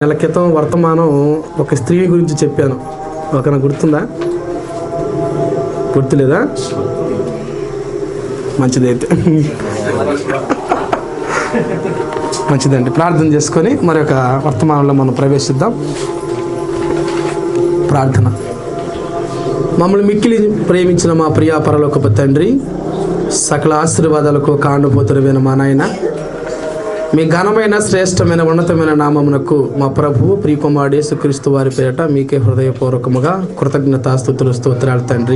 నెల క్రితం వర్తమానం ఒక స్త్రీ గురించి చెప్పాను ఒక గుర్తుందా గుర్తులేదా మంచిదైతే మంచిదండి ప్రార్థన చేసుకొని మరి ఒక వర్తమానంలో మనం ప్రవేశిద్దాం ప్రార్థన మమ్మల్ని మిక్కిలి ప్రేమించిన మా ప్రియా పరలోకపు తండ్రి సకల ఆశీర్వాదాలకు కాండపోతురమైన మా నాయన మీ ఘనమైన శ్రేష్టమైన ఉన్నతమైన నామమునకు మా ప్రభువు ప్రియకుమారుడు యేసుక్రీస్తు వారి పేరట మీకే హృదయపూర్వకముగా కృతజ్ఞతాస్థుతులు స్తోత్రాలు తండ్రి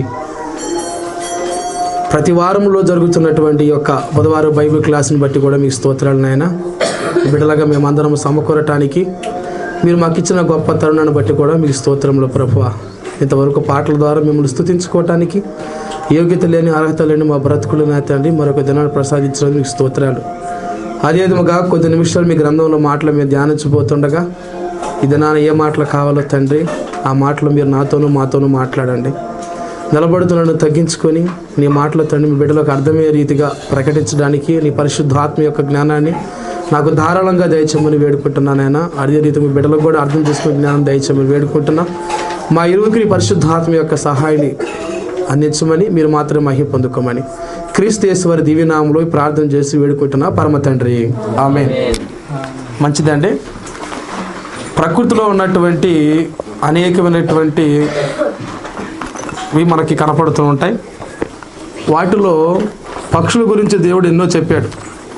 ప్రతి వారంలో జరుగుతున్నటువంటి ఈ యొక్క బుధవారం బైబిల్ క్లాస్ని బట్టి కూడా మీకు స్తోత్రాలు నాయన బిడ్డలాగా మేమందరం సమకూరటానికి మీరు మాకు ఇచ్చిన గొప్ప తరుణాన్ని బట్టి కూడా మీకు స్తోత్రములు ప్రభువ ఇంతవరకు పాటల ద్వారా మిమ్మల్ని స్తుతించుకోవటానికి యోగ్యత లేని అర్హత లేని మా బ్రతుకులు నా తండ్రి మరొక దినాన్ని ప్రసాదించడం మీకు స్తోత్రాలు అదే విధముగా కొద్ది నిమిషాలు మీ గ్రంథంలో మాటలు మీరు ధ్యానించబోతుండగా ఈ దినాన ఏ మాటలు కావాలో తండ్రి ఆ మాటలు మీరు నాతోనూ మాతోనూ మాట్లాడండి నిలబడుతున్నను తగ్గించుకొని నీ మాటల తండ్రి మీ బిడ్డలకు అర్థమయ్యే రీతిగా ప్రకటించడానికి నీ పరిశుద్ధాత్మ యొక్క జ్ఞానాన్ని నాకు ధారాళంగా దయచేయమని వేడుకుంటున్నానైనా అదే రీతి మీ బిడ్డలకు కూడా అర్థం చేసుకునే జ్ఞానం దయచేయమని వేడుకుంటున్నా మా ఇరువురికి నీ పరిశుద్ధాత్మ యొక్క సహాయాన్ని అందించమని మీరు మాత్రమే మహిమ పొందుకోమని క్రీస్తేశ్వరి దివ్యనామంలో ఈ ప్రార్థన చేసి వేడుకుంటున్నా పరమ తండ్రి ఆమె మంచిదండి ప్రకృతిలో ఉన్నటువంటి అనేకమైనటువంటి ఇవి మనకి కనపడుతూ ఉంటాయి వాటిలో పక్షుల గురించి దేవుడు ఎన్నో చెప్పాడు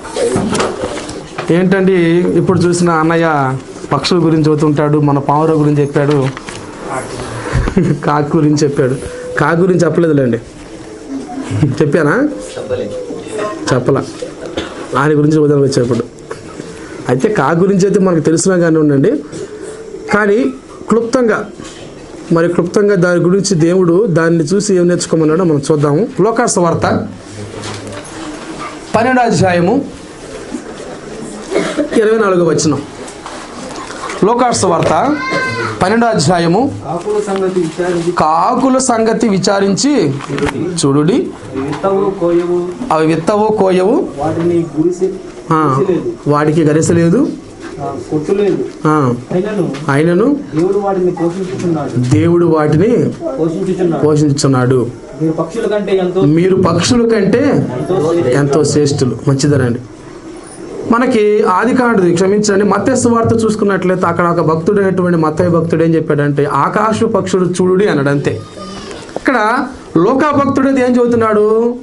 ఏంటండి ఇప్పుడు చూసిన అన్నయ్య పక్షుల గురించి చెబుతుంటాడు మన పావుర గురించి చెప్పాడు కాకు గురించి చెప్పాడు కాకు గురించి చెప్పలేదులేండి చెప్పానా చెప్పలా ఆయన గురించి ఉదయం వచ్చేప్పుడు అయితే కాకు గురించి అయితే మనకు తెలిసినా కానీ ఉండండి కానీ క్లుప్తంగా మరి క్లుప్తంగా దాని గురించి దేవుడు దాన్ని చూసి ఏం నేర్చుకోమన్నాడో మనం చూద్దాము లోకాస వార్త పన్నెండో అధ్యాయము ఇరవై నాలుగో వచనం లోకార్స వార్త పన్నెండో అధ్యాయము కాకుల సంగతి విచారించి కాకుల సంగతి విచారించి చూడుడి విత్తవు కోయవు అవి విత్తవు కోయవు వాటిని గుడిసి ఆ, గుడిసెలేదు వాటికి గరిసలేదు ఆ, కొట్టులేదు ఆ, అయినను ఆయనను దేవుడు వాటిని పోషించుచున్నాడు దేవుడు వాటిని పోషించుచున్నాడు పోషించున్నాడు మీరు పక్షుల కంటే ఎంతో మీరు పక్షుల కంటే ఎంతో శ్రేష్ఠ- ఎంతో శ్రేష్ఠులు మంచిదనండి మనకి ఆది కాండది క్షమించండి మత్స్య వార్త చూసుకున్నట్లయితే అక్కడ ఒక భక్తుడు అయినటువంటి మత్తయ్య భక్తుడు ఏం చెప్పాడంటే ఆకాశ పక్షుడు చూడుడి అన్నాడు అంతే ఇక్కడ లోకా భక్తుడు అయితే ఏం చెబుతున్నాడు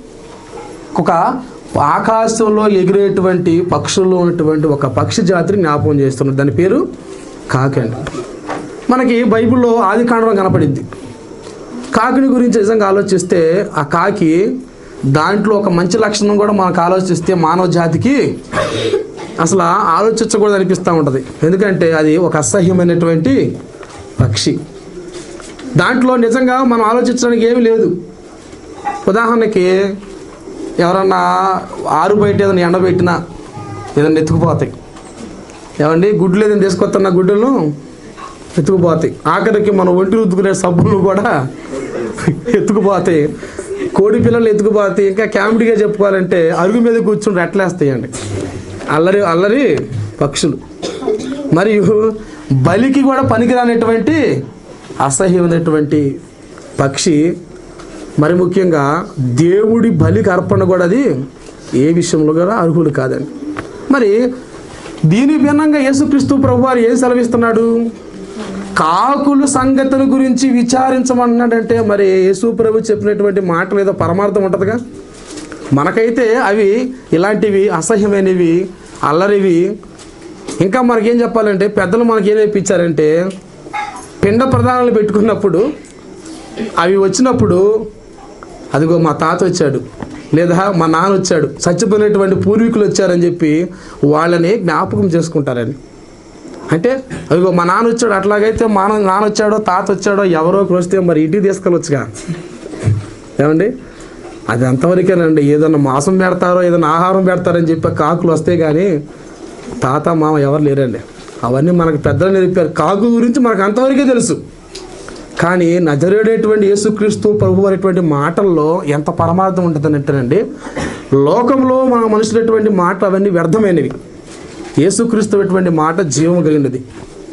ఒక ఆకాశంలో ఎగిరేటువంటి పక్షుల్లో ఉన్నటువంటి ఒక పక్షి జాతిని జ్ఞాపకం చేస్తున్నాడు దాని పేరు కాకండి మనకి బైబిల్లో ఆది కాండంలో కనపడింది కాకిని గురించి నిజంగా ఆలోచిస్తే ఆ కాకి దాంట్లో ఒక మంచి లక్షణం కూడా మనకు ఆలోచిస్తే మానవ జాతికి అసలు ఆలోచించకూడదు అనిపిస్తూ ఉంటుంది ఎందుకంటే అది ఒక అసహ్యమైనటువంటి పక్షి దాంట్లో నిజంగా మనం ఆలోచించడానికి ఏమీ లేదు ఉదాహరణకి ఎవరన్నా ఆరు బయట ఏదైనా ఎండబెట్టినా ఏదైనా ఎత్తుకుపోతాయి ఏమండి గుడ్లు ఏదైనా తీసుకొస్తున్న గుడ్డలను ఎత్తుకుపోతాయి ఆఖరికి మన ఒంటి రుద్దుకునే సబ్బులు కూడా ఎత్తుకుపోతాయి కోడి పిల్లలు ఎత్తుకుపోతాయి ఇంకా కామెడీగా చెప్పుకోవాలంటే అరుగు మీద కూర్చుని రెట్లేస్తాయండి అల్లరి అల్లరి పక్షులు మరియు బలికి కూడా పనికిరానటువంటి అసహ్యమైనటువంటి పక్షి మరి ముఖ్యంగా దేవుడి బలికి అర్పణ కూడా అది ఏ విషయంలో కూడా అర్హులు కాదండి మరి దీని భిన్నంగా యేసుక్రీస్తు ప్రభు వారు ఏం సెలవిస్తున్నాడు కాకులు సంగతుల గురించి విచారించమన్నాడంటే మరి యేసు ప్రభు చెప్పినటువంటి మాటలు ఏదో పరమార్థం ఉంటుందిగా మనకైతే అవి ఇలాంటివి అసహ్యమైనవి అల్లరివి ఇంకా మనకేం చెప్పాలంటే పెద్దలు మనకి ఏం నేర్పించారంటే పిండ ప్రధానాలు పెట్టుకున్నప్పుడు అవి వచ్చినప్పుడు అదిగో మా తాత వచ్చాడు లేదా మా నాన్న వచ్చాడు చచ్చిపోయినటువంటి పూర్వీకులు వచ్చారని చెప్పి వాళ్ళని జ్ఞాపకం చేసుకుంటారని అంటే అదిగో మా నాన్న వచ్చాడు అట్లాగైతే మా నాన్న నాన్న వచ్చాడో తాత వచ్చాడో ఎవరో ఒకరు వస్తే మరి ఇంటికి తీసుకెళ్ళొచ్చుగా ఏమండి అది అంతవరకేనండి ఏదన్నా మాంసం పెడతారో ఏదైనా ఆహారం పెడతారని చెప్పి కాకులు వస్తే కానీ తాత మామ ఎవరు లేరండి అవన్నీ మనకు పెద్దలు నేర్పారు కాకు గురించి మనకు అంతవరకే తెలుసు కానీ నజరేడేటువంటి యేసుక్రీస్తు ప్రభు అనేటువంటి మాటల్లో ఎంత పరమార్థం ఉంటుందంటేనండి లోకంలో మన మనుషులటువంటి మాట అవన్నీ వ్యర్థమైనవి యేసుక్రీస్తు అటువంటి మాట జీవం కలిగినది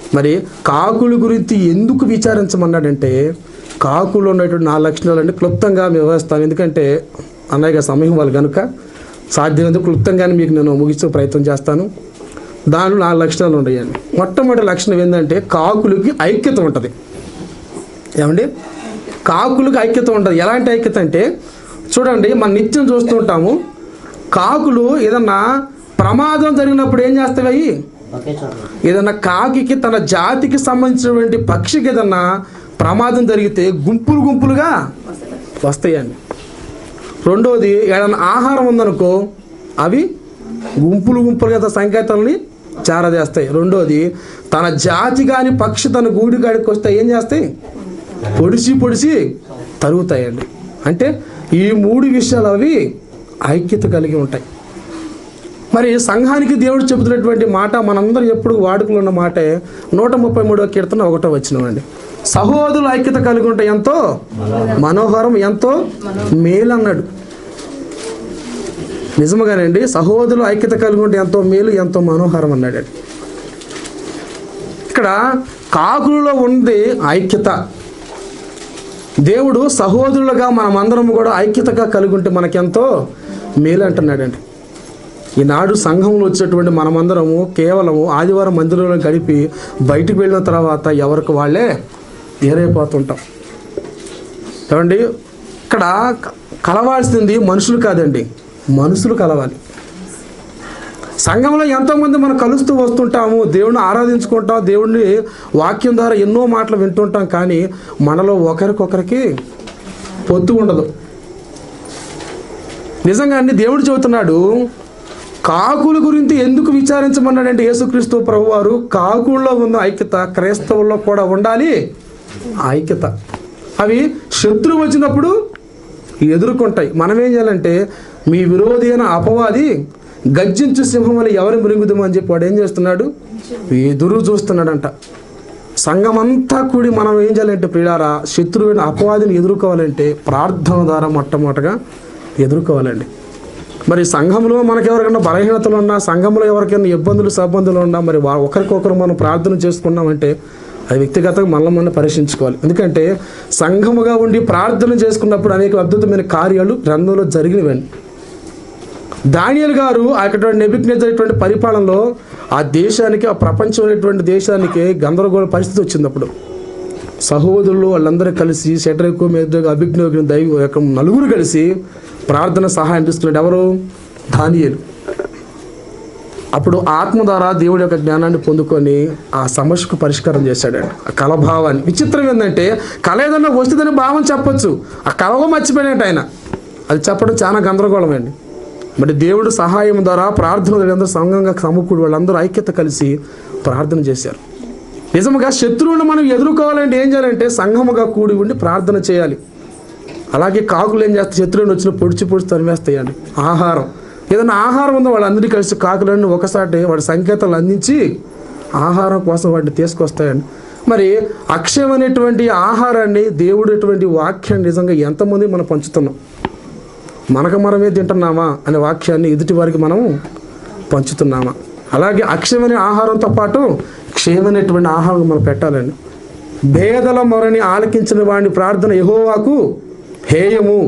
మరి కాకుల గురించి ఎందుకు విచారించమన్నాడంటే కాకులు ఉన్నటువంటి నాలుగు లక్షణాలు అంటే క్లుప్తంగా మేము వివరిస్తాం ఎందుకంటే అన్నయ్య సమయం వాళ్ళు కనుక సాధ్యమైనంత క్లుప్తంగానే మీకు నేను ముగించే ప్రయత్నం చేస్తాను దానిలో నాలుగు లక్షణాలు ఉన్నాయండి మొట్టమొదటి లక్షణం ఏంటంటే కాకులకి ఐక్యత ఉంటుంది ఏమండి కాకులకు ఐక్యత ఉంటుంది ఎలాంటి ఐక్యత అంటే చూడండి మనం నిత్యం చూస్తూ ఉంటాము కాకులు ఏదన్నా ప్రమాదం జరిగినప్పుడు ఏం చేస్తాయి అవి ఒకే చోట ఏదన్నా కాకికి తన జాతికి సంబంధించినటువంటి పక్షికి ఏదన్నా ప్రమాదం జరిగితే గుంపులు గుంపులుగా వస్తాయండి రెండోది ఏదైనా ఆహారం ఉందనుకో అవి గుంపులు గుంపులుగా తన సంకేతాలని చేరదేస్తాయి రెండోది తన జాతి కాని పక్షి తన గూడి కాడికి వస్తే ఏం చేస్తాయి పొడిచి పొడిచి తరుగుతాయండి అంటే ఈ మూడు విషయాలు అవి ఐక్యత కలిగి ఉంటాయి మరి సంఘానికి దేవుడు చెబుతున్నటువంటి మాట మనందరం ఎప్పుడు వాడుకలో ఉన్న మాటే నూట ముప్పై మూడో కీర్తన ఒకటో వచ్చినవండి సహోదరులు ఐక్యత కలిగి ఉంటే ఎంతో మనోహరం ఎంతో మేలు అన్నాడు నిజముగానండి సహోదరులు ఐక్యత కలిగి ఉంటే ఎంతో మేలు ఎంతో మనోహరం అన్నాడు ఇక్కడ కాకులలో ఉంది ఐక్యత దేవుడు సహోదరులుగా మనమందరం కూడా ఐక్యతగా కలిగి ఉంటే మనకెంతో మేలు అంటున్నాడండి ఈనాడు సంఘంలో వచ్చేటువంటి మనమందరము కేవలము ఆదివారం మందిరంలో గడిపి బయటికి వెళ్ళిన తర్వాత ఎవరికి వాళ్ళే ఏరైపోతుంటాం ఏమండి ఇక్కడ క- కలవాల్సింది మనుషులు కాదండి మనుషులు కలవాలి సంఘంలో ఎంతోమంది మనం కలుస్తూ వస్తుంటాము దేవుడిని ఆరాధించుకుంటాం దేవుడిని వాక్యం ద్వారా ఎన్నో మాటలు వింటుంటాం కానీ మనలో ఒకరికొకరికి పొత్తు ఉండదు నిజంగా అండి దేవుడు చెబుతున్నాడు కాకుల గురించి ఎందుకు విచారించమన్నాడంటే యేసుక్రీస్తు ప్రభువారు కాకుల్లో ఉన్న ఐక్యత క్రైస్తవుల్లో కూడా ఉండాలి ఆ ఐక్యత అవి శత్రువు వచ్చినప్పుడు ఎదుర్కొంటాయి మనం ఏం చేయాలంటే మీ విరోధి అయిన అపవాది గర్జించు సింహం వల్ల ఎవరు మృంగుదాము అని చెప్పి వాడు ఏం చేస్తున్నాడు ఎదురు చూస్తున్నాడంట సంఘం అంతా కూడి మనం ఏం చేయాలంటే ప్రియులారా శత్రువుని అపవాదిని ఎదుర్కోవాలంటే ప్రార్థన ద్వారా మొట్టమొదటగా ఎదుర్కోవాలండి మరి సంఘంలో మనకి ఎవరికైనా బలహీనతలు ఉన్నా సంఘంలో ఎవరికైనా ఇబ్బందులు సబ్బందులు ఉన్నా మరి వా ఒకరికొకరు మనం ప్రార్థన చేసుకున్నామంటే అది వ్యక్తిగతంగా మనల్ని మనం పరీక్షించుకోవాలి ఎందుకంటే సంఘముగా ఉండి ప్రార్థన చేసుకున్నప్పుడు అనేక అద్భుతమైన కార్యాలు గ్రంథంలో జరిగినవండి దానియల్ గారు అక్కడ నెబిక్నేటువంటి పరిపాలనలో ఆ దేశానికి ఆ ప్రపంచం అనేటువంటి దేశానికి గందరగోళ పరిస్థితి వచ్చింది అప్పుడు సహోదరులు వాళ్ళందరూ కలిసి షటరకు మీద అభిజ్ఞ దైవ యొక్క నలుగురు కలిసి ప్రార్థన సహాయం తీసుకున్నాడు ఎవరు దానియేలు అప్పుడు ఆత్మ ద్వారా దేవుడి యొక్క జ్ఞానాన్ని పొందుకొని ఆ సమస్యకు పరిష్కారం చేశాడండి ఆ కలభావాన్ని విచిత్రం ఏంటంటే కళ ఏదన్నా వస్తుందని భావం చెప్పొచ్చు ఆ కలవ మర్చిపోయినట్టు ఆయన అది చెప్పడం చాలా గందరగోళం అండి మరి దేవుడు సహాయం ద్వారా ప్రార్థన వీళ్ళందరూ సంఘంగా సమకూడి వాళ్ళందరూ ఐక్యత కలిసి ప్రార్థన చేశారు నిజముగా శత్రువులను మనం ఎదుర్కోవాలంటే ఏం చేయాలంటే సంఘముగా కూడి ఉండి ప్రార్థన చేయాలి అలాగే కాకులు ఏం చేస్తాయి శత్రువుని వచ్చిన పొడిచి పొడిచి తరిమేస్తాయండి ఆహారం ఏదైనా ఆహారం ఉందో వాళ్ళందరికీ కలిసి కాకులన్నీ ఒకసారి వాడి సంకేతాలు అందించి ఆహారం కోసం వాటిని తీసుకొస్తాయండి మరి అక్షయం అనేటువంటి ఆహారాన్ని దేవుడు అటువంటి వాక్యాన్ని నిజంగా ఎంతమంది మనం పంచుతున్నాం మనకు మనమే తింటున్నామా అనే వాక్యాన్ని ఎదుటి వారికి మనం పంచుతున్నామా అలాగే అక్షయమైన ఆహారంతో పాటు క్షయమైనటువంటి ఆహారం మనం పెట్టాలండి భేదల మొరని ఆలకించిన వాడిని ప్రార్థన యహోవాకు హేయము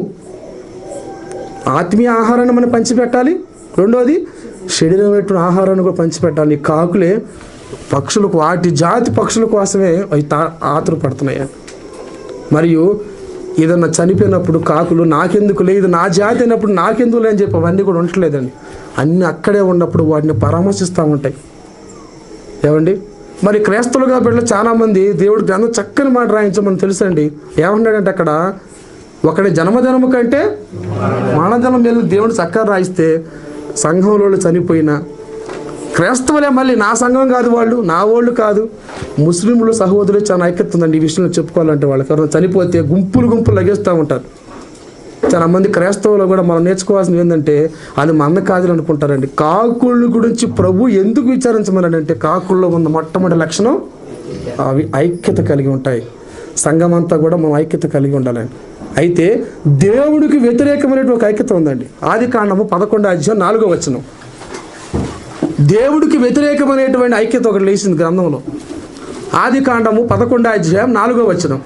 ఆత్మీయ ఆహారాన్ని మనం పంచిపెట్టాలి రెండోది శరీరమైనటువంటి ఆహారాన్ని కూడా పంచిపెట్టాలి ఈ కాకులే పక్షులకు వాటి జాతి పక్షుల కోసమే అవి తా ఆతురపడుతున్నాయి మరియు ఏదన్నా చనిపోయినప్పుడు కాకులు నాకెందుకు లేదు నా జాతి అయినప్పుడు నాకెందుకు లేని చెప్పి అవన్నీ కూడా ఉండట్లేదండి అన్నీ అక్కడే ఉన్నప్పుడు వాటిని పరామర్శిస్తూ ఉంటాయి ఏమండి మరి క్రైస్తవులుగా బిడ్డలు చాలామంది దేవుడి గ్రంథం చక్కని మాట రాయించమని తెలుసండి ఏమన్నాడంటే అక్కడ ఒకడి జన్మదినము కంటే మానజనం వెళ్ళి దేవుడు చక్కగా రాయిస్తే సంఘంలో చనిపోయినా క్రైస్తవులే మళ్ళీ నా సంఘం కాదు వాళ్ళు నా వాళ్ళు కాదు ముస్లింలు సహోదరులు చాలా ఐక్యత ఉందండి ఈ విషయంలో చెప్పుకోవాలంటే వాళ్ళకి ఎవరైనా చనిపోతే గుంపులు గుంపులు లగేస్తూ ఉంటారు చాలా మంది క్రైస్తవులు కూడా మనం నేర్చుకోవాల్సింది ఏంటంటే అది మన కాదు అనుకుంటారండి కాకుళ్ళ గురించి ప్రభు ఎందుకు విచారించమన్నాడంటే కాకుల్లో ఉన్న మొట్టమొదటి లక్షణం అవి ఐక్యత కలిగి ఉంటాయి సంఘం అంతా కూడా మనం ఐక్యత కలిగి ఉండాలండి అయితే దేవుడికి వ్యతిరేకమైనటువంటి ఒక ఐక్యత ఉందండి ఆది కాండము పదకొండు అధ్యాయం నాలుగో వచనం దేవుడికి వ్యతిరేకమైనటువంటి ఐక్యత ఒకటి లేచింది గ్రంథంలో ఆది కాండము పదకొండో అధ్యాయం నాలుగో వచనం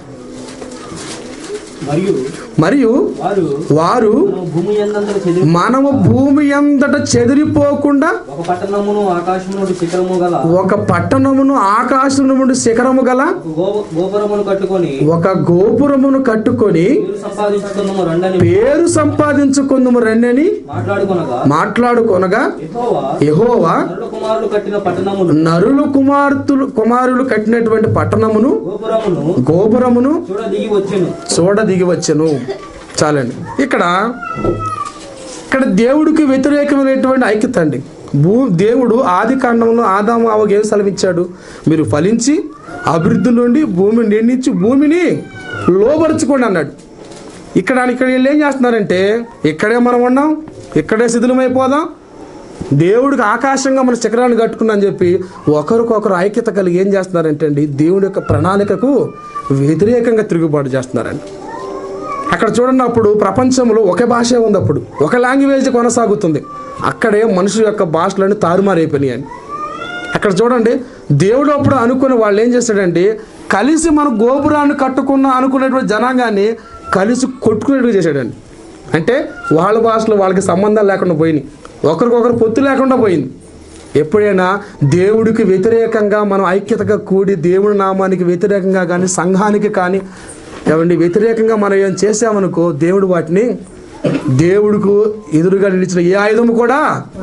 మరియు మరియు వారు వారు మనము భూమి ఎందంతట చెదిరి మనము భూమి అంతట చెదిరిపోకుండా ఒక పట్టణమును ఆకాశము నుండి శిఖరము గల ఒక పట్టణమును ఆకాశం నుండి శిఖరము గల ఒక గో- గోపురమును కట్టుకొని ఒక గోపురమును కట్టుకొని మీరు సంపాదించుకున్నాము రండని పేరు సంపాదించుకుందుము రండని మాట్లాడుకొనగా మాట్లాడుకొనగా యెహోవా యెహోవా నరుల కుమారులు కట్టిన పట్టణమును నరులు కుమార్తెలు కుమారులు కట్టినటువంటి పట్టణమును గోపురమును గోపురమును చూడ దిగి వచ్చెను చూడ దిగి వచ్చెను చాలండి ఇక్కడ ఇక్కడ దేవుడికి వ్యతిరేకమైనటువంటి ఐక్యత అండి భూ దేవుడు ఆది కాండంలో ఆదాము అవకి ఏం సెలవిచ్చాడు మీరు ఫలించి అభివృద్ధి నుండి భూమిని నిండించి భూమిని లోపరుచుకోండి అన్నాడు ఇక్కడ ఇక్కడ వీళ్ళు ఏం చేస్తున్నారంటే ఇక్కడే మనం ఉన్నాం ఇక్కడే శిథిలమైపోదాం దేవుడికి ఆకాశంగా మన శిఖరాన్ని కట్టుకున్నా అని చెప్పి ఒకరికొకరు ఐక్యత కలిగి ఏం చేస్తున్నారంటే అండి దేవుడి యొక్క ప్రణాళికకు వ్యతిరేకంగా తిరుగుబాటు చేస్తున్నారండి అక్కడ చూడండి అప్పుడు ప్రపంచంలో ఒకే భాషే ఉంది అప్పుడు ఒక లాంగ్వేజ్ కొనసాగుతుంది అక్కడే మనుషుల యొక్క భాషలన్నీ తారుమారైపోయినాయని అక్కడ చూడండి దేవుడు అప్పుడు అనుకుని వాళ్ళు ఏం చేశాడంటే కలిసి మన గోపురాన్ని కట్టుకున్న అనుకునేటువంటి జనాంగాన్ని కలిసి కొట్టుకునేట్టుగా చేశాడండి అంటే వాళ్ళ భాషలో వాళ్ళకి సంబంధాలు లేకుండా పోయినాయి ఒకరికొకరు పొత్తు లేకుండా పోయింది ఎప్పుడైనా దేవుడికి వ్యతిరేకంగా మనం ఐక్యతగా కూడి దేవుడి నామానికి వ్యతిరేకంగా కానీ సంఘానికి కానీ ఏమండి వ్యతిరేకంగా మనం ఏం చేసామనుకో దేవుడు వాటిని దేవుడికి ఎదురుగా నిలిచిన ఏ ఆయుధం కూడా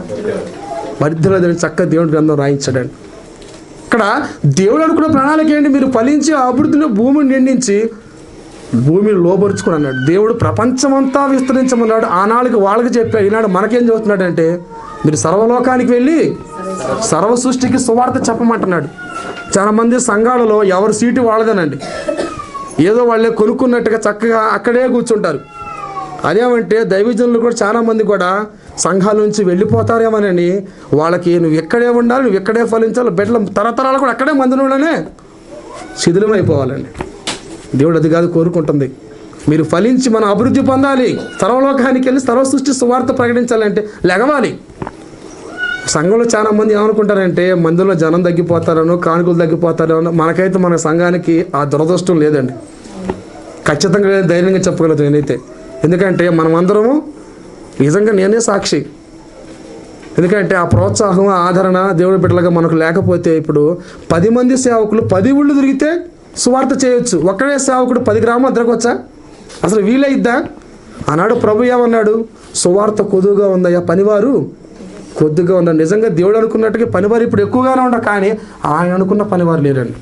మధ్యలో చక్కగా దేవుడి గ్రంథం రాయించాడండి ఇక్కడ దేవుడు అనుకున్న ప్రణాళిక ఏంటి మీరు ఫలించి ఆ అభివృద్ధిలో భూమిని నిండించి భూమిని లోపరుచుకుని అన్నాడు దేవుడు ప్రపంచమంతా విస్తరించమన్నాడు ఆనాళ్ళకి వాళ్ళకి చెప్పాడు ఈనాడు మనకేం చెబుతున్నాడంటే మీరు సర్వలోకానికి వెళ్ళి సర్వ సృష్టికి సువార్త చెప్పమంటున్నాడు చాలా మంది సంఘాలలో ఎవరి సీటు వాళ్ళదేనండి ఏదో వాళ్ళే కొనుక్కున్నట్టుగా చక్కగా అక్కడే కూర్చుంటారు అదేమంటే దైవజనులు కూడా చాలా మంది కూడా సంఘాల నుంచి వెళ్ళిపోతారేమోనని వాళ్ళకి నువ్వు ఎక్కడే ఉండాలి నువ్వు ఎక్కడే ఫలించాలి బిడ్డల తరతరాలు కూడా అక్కడే మందిరంలోనే శిథిలమైపోవాలండి దేవుడు అది కాదు కోరుకుంటుంది మీరు ఫలించి మనం అభివృద్ధి పొందాలి సర్వలోకానికి వెళ్ళి సర్వ సృష్టి సువార్త ప్రకటించాలంటే లెగవాలి సంఘంలో చాలా మంది ఏమనుకుంటారంటే మందిలో జనం తగ్గిపోతారనో కానుకలు తగ్గిపోతారనో మనకైతే మన సంఘానికి ఆ దురదృష్టం లేదండి ఖచ్చితంగా నేను ధైర్యంగా చెప్పగలుగుతాను నేనైతే ఎందుకంటే మనం అందరము నిజంగా నేనే సాక్షి ఎందుకంటే ఆ ప్రోత్సాహం ఆ ఆదరణ దేవుడి బిడ్డలుగా మనకు లేకపోతే ఇప్పుడు పది మంది సేవకులు పది ఊళ్ళు తిరిగితే సువార్త చేయొచ్చు ఒక్కడే సేవకుడు పది గ్రామాలు తిరగవచ్చా అసలు వీలైద్దా ఆనాడు ప్రభు ఏమన్నాడు సువార్త కొద్దుగా ఉందయ్యా పనివారు కొద్దిగా ఉన్నారు నిజంగా దేవుడు అనుకున్నట్టుగా పనివారు ఇప్పుడు ఎక్కువగానే ఉండరు కానీ ఆయన అనుకున్న పనివారు లేరండి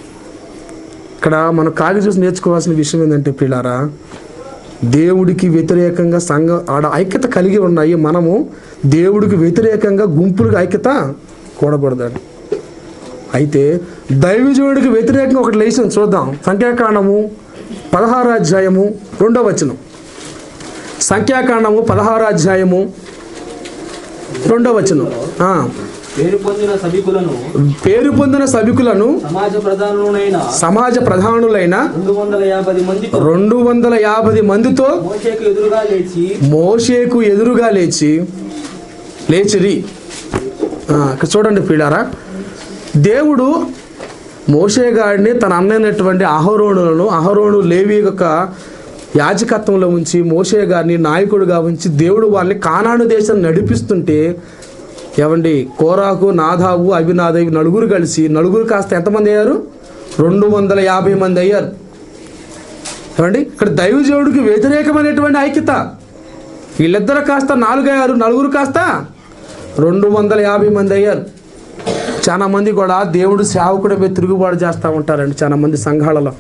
ఇక్కడ మనం కాగి చూసి నేర్చుకోవాల్సిన విషయం ఏంటంటే పిల్లారా దేవుడికి వ్యతిరేకంగా సంఘ ఆడ ఐక్యత కలిగి ఉన్నాయి మనము దేవుడికి వ్యతిరేకంగా గుంపులకు ఐక్యత కూడకూడదండి అయితే దైవజనుడికి వ్యతిరేకంగా ఒకటి లేచిన చూద్దాం సంఖ్యాకాండము పదహారు అధ్యాయము రెండవ వచనం సంఖ్యాకాండము పదహారు అధ్యాయము రెండవ వచనం ఆ, పేరు పొందిన సభికులను పేరు పొందిన సభికులను సమాజ ప్రధానులైన సమాజ ప్రధానులైన రెండు వందల యాభై మందితో రెండు వందల యాభై మందితో మోషేకు ఎదురుగా లేచి మోషేకు ఎదురుగా లేచి లేచిరి ఆ, ఇక్కడ చూడండి పీడారా దేవుడు మోషే గారిని తన అన్నైనటువంటి అహరోణులను అహరోణు లేవి యొక్క యాజకత్వంలో ఉంచి మోషే గారిని నాయకుడిగా ఉంచి దేవుడు వాళ్ళని కానాను దేశం నడిపిస్తుంటే ఏమండి కోరాకు నాదావు అభినాదవి నలుగురు కలిసి నలుగురు కాస్త ఎంతమంది అయ్యారు రెండు వందల యాభై మంది అయ్యారు ఏమండి ఇక్కడ దైవజనుడికి వ్యతిరేకమైనటువంటి ఐక్యత వీళ్ళిద్దరు కాస్త నాలుగయ్యారు నలుగురు కాస్త రెండు వందల యాభై మంది అయ్యారు చాలా మంది కూడా దేవుడు సేవకుడి మీద తిరుగుబాటు చేస్తూ ఉంటారండి చాలా మంది సంఘాలలో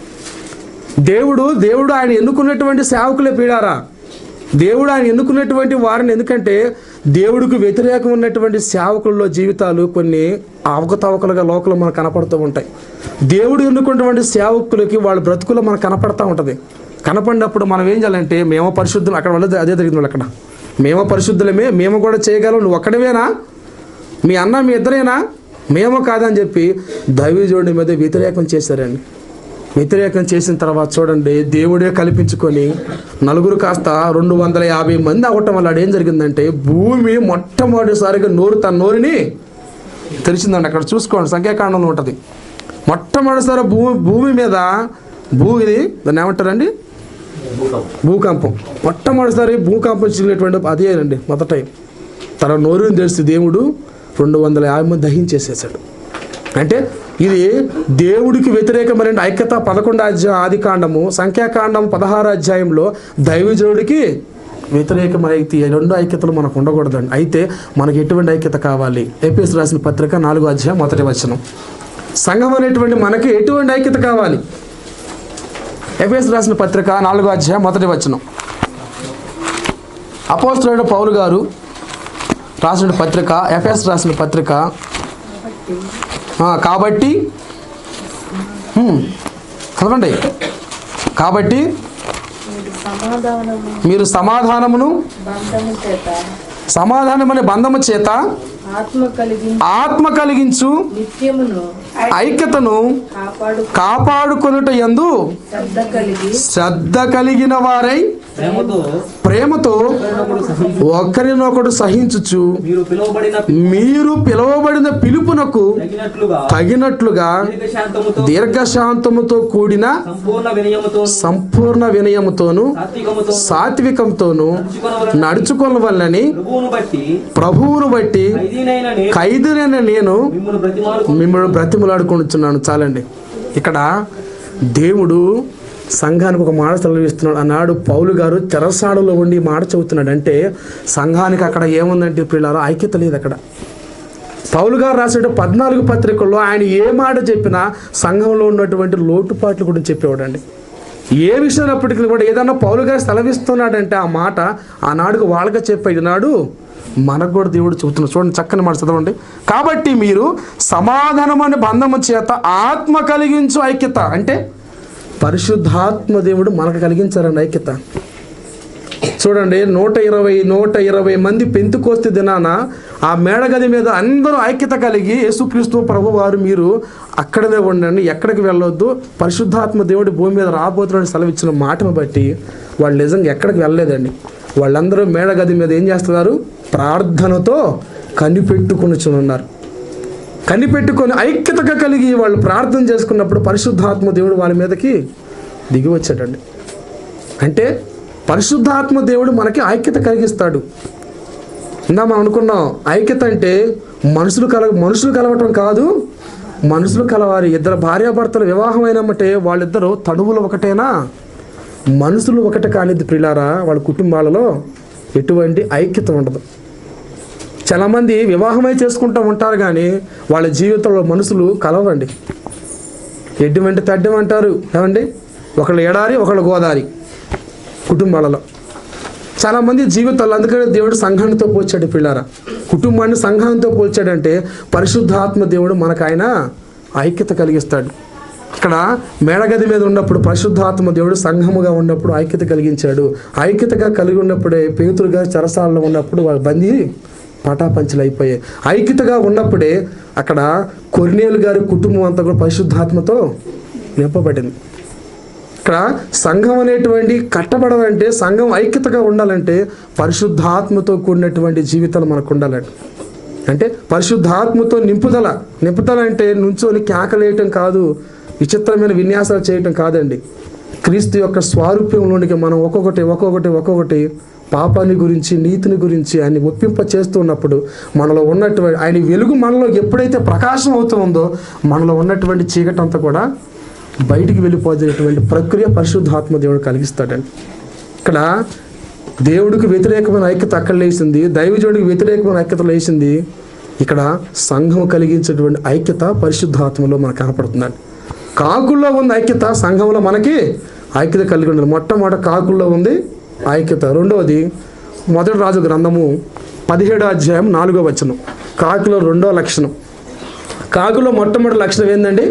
దేవుడు దేవుడు ఆయన ఎన్నుకున్నటువంటి సేవకులే పీడారా దేవుడు ఆయన ఎన్నుకున్నటువంటి వారిని ఎందుకంటే దేవుడికి వ్యతిరేకం ఉన్నటువంటి సేవకుల్లో జీవితాలు కొన్ని అవకతవకలుగా లోకలు మనకు కనపడుతూ ఉంటాయి దేవుడు ఎన్నుకున్నటువంటి సేవకులకి వాళ్ళ బ్రతుకులో మనకు కనపడతా ఉంటుంది కనపడినప్పుడు మనం ఏం చేయాలంటే మేము పరిశుద్ధులు అక్కడ వాళ్ళది అదే జరిగింది వాళ్ళు అక్కడ మేము పరిశుద్ధులమే మేము కూడా చేయగలం నువ్వు ఒక్కడవేనా మీ అన్న మీ ఇద్దరేనా మేము కాదని చెప్పి దైవజోడి మీద వ్యతిరేకం చేశారండి వ్యతిరేకం చేసిన తర్వాత చూడండి దేవుడే కల్పించుకొని నలుగురు కాస్త రెండు వందల యాభై మంది అవ్వటం వల్ల ఏం జరిగిందంటే భూమి మొట్టమొదటిసారిగా నోరు తన నోరుని తెరిచిందండి అక్కడ చూసుకోండి సంఖ్యాకాండంలో ఉంటుంది మొట్టమొదటిసారి భూమి భూమి మీద భూ ఇది దాన్ని ఏమంటారండి భూకంపం మొట్టమొదటిసారి భూకంపం చిగినటువంటి అదేనండి మొదట తన నోరుని తెలిసి దేవుడు రెండు వందల యాభై మంది దహించేసేసాడు అంటే ఇది దేవుడికి వ్యతిరేకమైన ఐక్యత పదకొండు అధ్యాయం ఆది కాండము సంఖ్యాకాండం పదహారు అధ్యాయంలో దైవజనుడికి వ్యతిరేకమైన ఐక్యత ఈ రెండు ఐక్యతలు మనకు ఉండకూడదండి అయితే మనకి ఎటువంటి ఐక్యత కావాలి ఏపీఎస్ రాసిన పత్రిక నాలుగో అధ్యాయం మొదటి వచనం సంఘం అనేటువంటి మనకి ఎటువంటి ఐక్యత కావాలి ఎఫ్ఎస్ రాసిన పత్రిక నాలుగో అధ్యాయం మొదటి వచనం అపోస్తులైన పౌలు గారు రాసిన పత్రిక ఎఫ్ఎస్ రాసిన పత్రిక ఆ, కాబట్టి హ్మ్, చదవండి కాబట్టి మీరు సమాధానము మీరు సమాధానమును బంధము చేత సమాధానమనే బంధము చేత ఆత్మ కలిగి ఆత్మ కలిగించు నిత్యమును ఐక్యతను కాపాడు కాపాడుకొనుట యందు శ్రద్ధ కలిగి శ్రద్ధ కలిగిన వారై ప్రేమతో ప్రేమతో ఒకరినొకడు సహించు. ఒకరినొకడు సహించుచు మీరు పిలువబడిన మీరు పిలువబడిన పిలుపునకు తగినట్లుగా తగినట్లుగా దీర్ఘశాంతముతో దీర్ఘశాంతముతో కూడిన సంపూర్ణ వినయముతో సంపూర్ణ వినయముతోను సాత్వికముతో సాత్వికంతోను నడుచుకొనవలెను. నడుచుకొనవల్లని ప్రభువును బట్టి ప్రభువును బట్టి ఖైదీనైన నేను ఖైదునైన నేను మిమ్మల్ని బ్రతిమాలు మిమ్మల్ని బ్రతిమలాడుకుంటున్నాను చాలండి ఇక్కడ దేవుడు సంఘానికి ఒక మాట సెలవిస్తున్నాడు ఆనాడు పౌలు గారు చెరసాడలో ఉండి ఈ మాట చెబుతున్నాడు అంటే సంఘానికి అక్కడ ఏముందంటే పిల్లలు ఐక్యత లేదు అక్కడ పౌలు గారు రాసిన పద్నాలుగు పత్రికల్లో ఆయన ఏ మాట చెప్పినా సంఘంలో ఉన్నటువంటి లోటుపాట్ల గురించి చెప్పేవాడండి ఏ విషయాలప్పటికీ కూడా ఏదన్నా పౌలు గారు సెలవిస్తున్నాడంటే ఆ మాట ఆనాడుకు వాళ్ళగా చెప్పే ఈనాడు మనకు కూడా దేవుడు చెబుతున్నాడు చూడండి చక్కని మాట చదవండి కాబట్టి మీరు సమాధానం అనే బంధము చేత ఆత్మ కలిగించు ఐక్యత అంటే పరిశుద్ధాత్మ దేవుడు మనకు కలిగించారండి ఐక్యత చూడండి నూట ఇరవై నూట ఇరవై మంది పెంతుకోస్తి దినాన ఆ మేడగది మీద అందరూ ఐక్యత కలిగి యేసుక్రీస్తు ప్రభు వారు మీరు అక్కడనే ఉండండి ఎక్కడికి వెళ్ళొద్దు పరిశుద్ధాత్మ దేవుడి భూమి మీద రాబోతున్నాడు సెలవిచ్చిన మాటను బట్టి వాళ్ళు నిజంగా ఎక్కడికి వెళ్ళలేదండి వాళ్ళందరూ మేడగది మీద ఏం చేస్తున్నారు ప్రార్థనతో కనిపెట్టుకుని ఉన్నారు కనిపెట్టుకొని ఐక్యతగా కలిగి వాళ్ళు ప్రార్థన చేసుకున్నప్పుడు పరిశుద్ధాత్మ దేవుడు వాళ్ళ మీదకి దిగి వచ్చాడండి అంటే పరిశుద్ధాత్మ దేవుడు మనకి ఐక్యత కలిగిస్తాడు ఇందా మనం అనుకున్నాం ఐక్యత అంటే మనుషులు కల మనుషులు కలవటం కాదు మనుషులు కలవాలి ఇద్దరు భార్యాభర్తలు వివాహం అయినమ్మటే వాళ్ళిద్దరూ తడువులు ఒకటేనా మనుషులు ఒకటి కానిది ప్రిలారా వాళ్ళ కుటుంబాలలో ఎటువంటి ఐక్యత ఉండదు చాలామంది వివాహమై చేసుకుంటూ ఉంటారు కానీ వాళ్ళ జీవితంలో మనుషులు కలవండి ఎడ్డం అంటే తడ్డం అంటారు ఏమండి ఒకళ్ళు ఎడారి ఒకళ్ళు గోదారి కుటుంబాలలో చాలామంది జీవితాలు అందుకనే దేవుడు సంఘానితో పోల్చాడు పిల్లారా కుటుంబాన్ని సంఘంతో పోల్చాడంటే పరిశుద్ధాత్మ దేవుడు మనకు ఆయన ఐక్యత కలిగిస్తాడు ఇక్కడ మేడగది మీద ఉన్నప్పుడు పరిశుద్ధాత్మ దేవుడు సంఘముగా ఉన్నప్పుడు ఐక్యత కలిగించాడు ఐక్యతగా కలిగి ఉన్నప్పుడే పేతురు గారు చెరసాలలో ఉన్నప్పుడు వాళ్ళ బందీ పటాపంచలు అయిపోయాయి ఐక్యతగా ఉన్నప్పుడే అక్కడ కొర్నేలు గారి కుటుంబం అంతా కూడా పరిశుద్ధాత్మతో నింపబడింది ఇక్కడ సంఘం అనేటువంటి కట్టబడాలంటే సంఘం ఐక్యతగా ఉండాలంటే పరిశుద్ధాత్మతో కూడినటువంటి జీవితాలు మనకు ఉండాలండి అంటే పరిశుద్ధాత్మతో నింపుదల నింపుదల అంటే నుంచొని కేకలేయటం కాదు విచిత్రమైన విన్యాసాలు చేయటం కాదండి క్రీస్తు యొక్క స్వారూప్యంలోనికి మనం ఒక్కొక్కటి ఒక్కొక్కటి ఒక్కొక్కటి పాపాన్ని గురించి నీతిని గురించి ఆయన్ని ఒప్పింప చేస్తున్నప్పుడు మనలో ఉన్నటువంటి ఆయన వెలుగు మనలో ఎప్పుడైతే ప్రకాశం అవుతుందో మనలో ఉన్నటువంటి చీకటంతా కూడా బయటికి వెళ్ళిపోతున్నటువంటి ప్రక్రియ పరిశుద్ధాత్మ దేవుడు కలిగిస్తాడండి ఇక్కడ దేవుడికి వ్యతిరేకమైన ఐక్యత అక్కడ లేచింది దైవజుడికి వ్యతిరేకమైన ఐక్యత లేచింది ఇక్కడ సంఘం కలిగించేటువంటి ఐక్యత పరిశుద్ధాత్మలో మనకు కనపడుతుందండి కాకుల్లో ఉంది ఐక్యత సంఘంలో మనకి ఐక్యత కలిగి ఉండదు మొట్టమొదటి కాకుల్లో ఉంది ఐక్యత రెండవది మొదటి రాజు గ్రంథము పదిహేడో అధ్యాయం నాలుగో వచనం కాకులో రెండో లక్షణం కాకులో మొట్టమొదటి లక్షణం ఏంటండి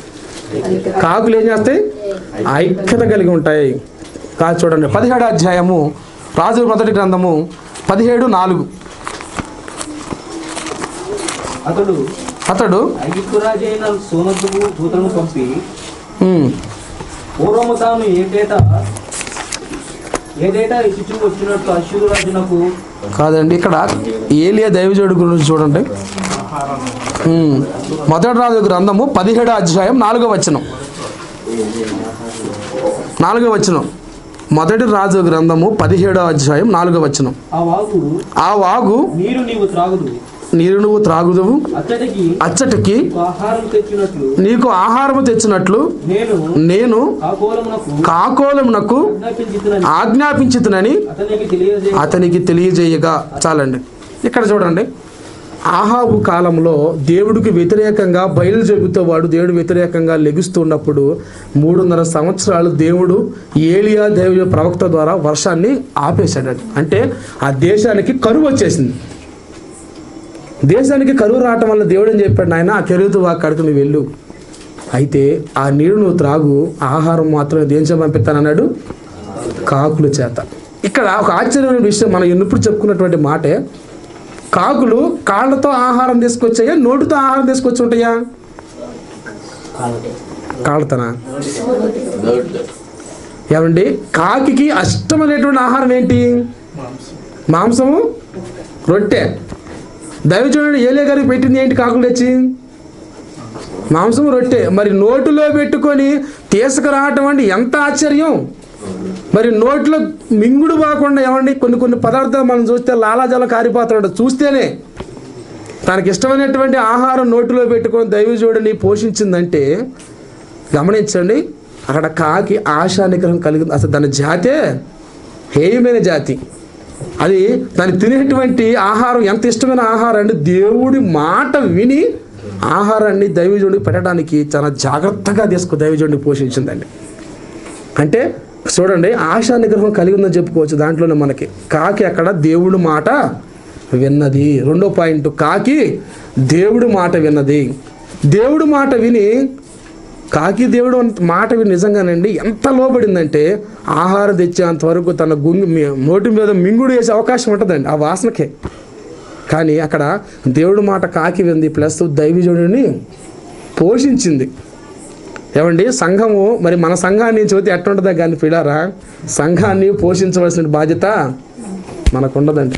కాకులు ఏం చేస్తాయి ఐక్యత కలిగి ఉంటాయి కాదు చూడండి పదిహేడు అధ్యాయము రాజు మొదటి గ్రంథము పదిహేడు నాలుగు అతడు అతడు ఐగుప్తు రాజు అయిన సోనద్దుకు దూతలను పంపి ఉమ్, పూర్వము తాను ఏటేటా ఏటేటా ఇచ్చుచూ వచ్చినట్టు అశ్వరు రాజునకు కాదండి ఇక్కడ ఏలియా దైవజోడు గురించి చూడండి ఉమ్. మొదటి రాజు గ్రంథము పదిహేడో అధ్యాయం నాలుగో వచనం నాలుగో వచనం మొదటి రాజు గ్రంథము పదిహేడో అధ్యాయం నాలుగో వచనం ఆ వాగు ఆ వాగు నీరు నీవు త్రాగుదు నీరు నువ్వు త్రాగుదువు అచ్చటికి అచ్చటికి నీకు ఆహారం తెచ్చినట్లు నీకు ఆహారము తెచ్చినట్లు నేను నేను ఆ కోలమునకు కాకోలమునకు ఆజ్ఞాపించుతున్నని ఆజ్ఞాపించుతునని అతనికి తెలియజే అతనికి తెలియజేయగా చాలండి ఇక్కడ చూడండి ఆహాబు కాలంలో దేవుడికి వ్యతిరేకంగా బయలుజెబుతో వాడు దేవుడు వ్యతిరేకంగా లెగుస్తున్నప్పుడు మూడున్నర సంవత్సరాలు దేవుడు ఏలియా దేవుడి ప్రవక్త ద్వారా వర్షాన్ని ఆపేశాడు అంటే ఆ దేశానికి కరువు వచ్చేసింది దేశానికి కరువు రావటం వల్ల దేవుడు ఏం చెప్పాడు నాయన ఆ కెరువు అక్కడికి నువ్వు వెళ్ళు అయితే ఆ నీరు నువ్వు త్రాగు ఆహారం మాత్రం దేని చేత పంపిస్తానన్నాడు కాకుల చేత ఇక్కడ ఒక ఆశ్చర్యమైన విషయం మనం ఎన్నప్పుడు చెప్పుకున్నటువంటి మాటే కాకులు కాళ్ళతో ఆహారం తీసుకొచ్చాయా నోటితో ఆహారం తీసుకొచ్చి ఉంటాయా కాళ్ళతోనా ఏమండి కాకికి అష్టమైనటువంటి ఆహారం ఏంటి మాంసము రొట్టె దైవజనుడు ఏలే గారికి పెట్టింది ఏంటి కాకులు తెచ్చి మాంసం రొట్టె మరి నోటిలో పెట్టుకొని తీసుకురావటం అంటే ఎంత ఆశ్చర్యం మరి నోట్లో మింగుడు కాకుండా ఏమండి కొన్ని కొన్ని పదార్థాలు మనం చూస్తే లాలాజల కారిపోతాడు చూస్తేనే తనకి ఇష్టమైనటువంటి ఆహారం నోటిలో పెట్టుకొని దైవజోడిని పోషించిందంటే గమనించండి అక్కడ కాకి ఆశా నిగ్రహం కలిగింది అసలు దాని జాతే హేయమైన జాతి అది దాన్ని తినేటువంటి ఆహారం ఎంత ఇష్టమైన ఆహారం అంటే దేవుడి మాట విని ఆహారాన్ని దైవజుడికి పెట్టడానికి చాలా జాగ్రత్తగా తీసుకు దైవజుడిని పోషించిందండి అంటే చూడండి ఆశా నిగ్రహం కలిగి ఉందని చెప్పుకోవచ్చు దాంట్లోనే మనకి కాకి అక్కడ దేవుడి మాట విన్నది రెండో పాయింట్ కాకి దేవుడి మాట విన్నది దేవుడి మాట విని కాకి దేవుడు అంత మాట విని నిజంగానండి ఎంత లోబడిందంటే ఆహారం తెచ్చేంత వరకు తన గుంగి మీ- నోటి మీద మింగుడు వేసే అవకాశం ఉంటుందండి ఆ వాసనకే కానీ అక్కడ దేవుడి మాట కాకి వింది ప్లస్ దైవజుడిని పోషించింది ఏమండి సంఘము మరి మన సంఘాన్ని చూస్తే ఎట్టుంటుందా కానీ పిడారా సంఘాన్ని పోషించవలసిన బాధ్యత మనకు ఉండదండి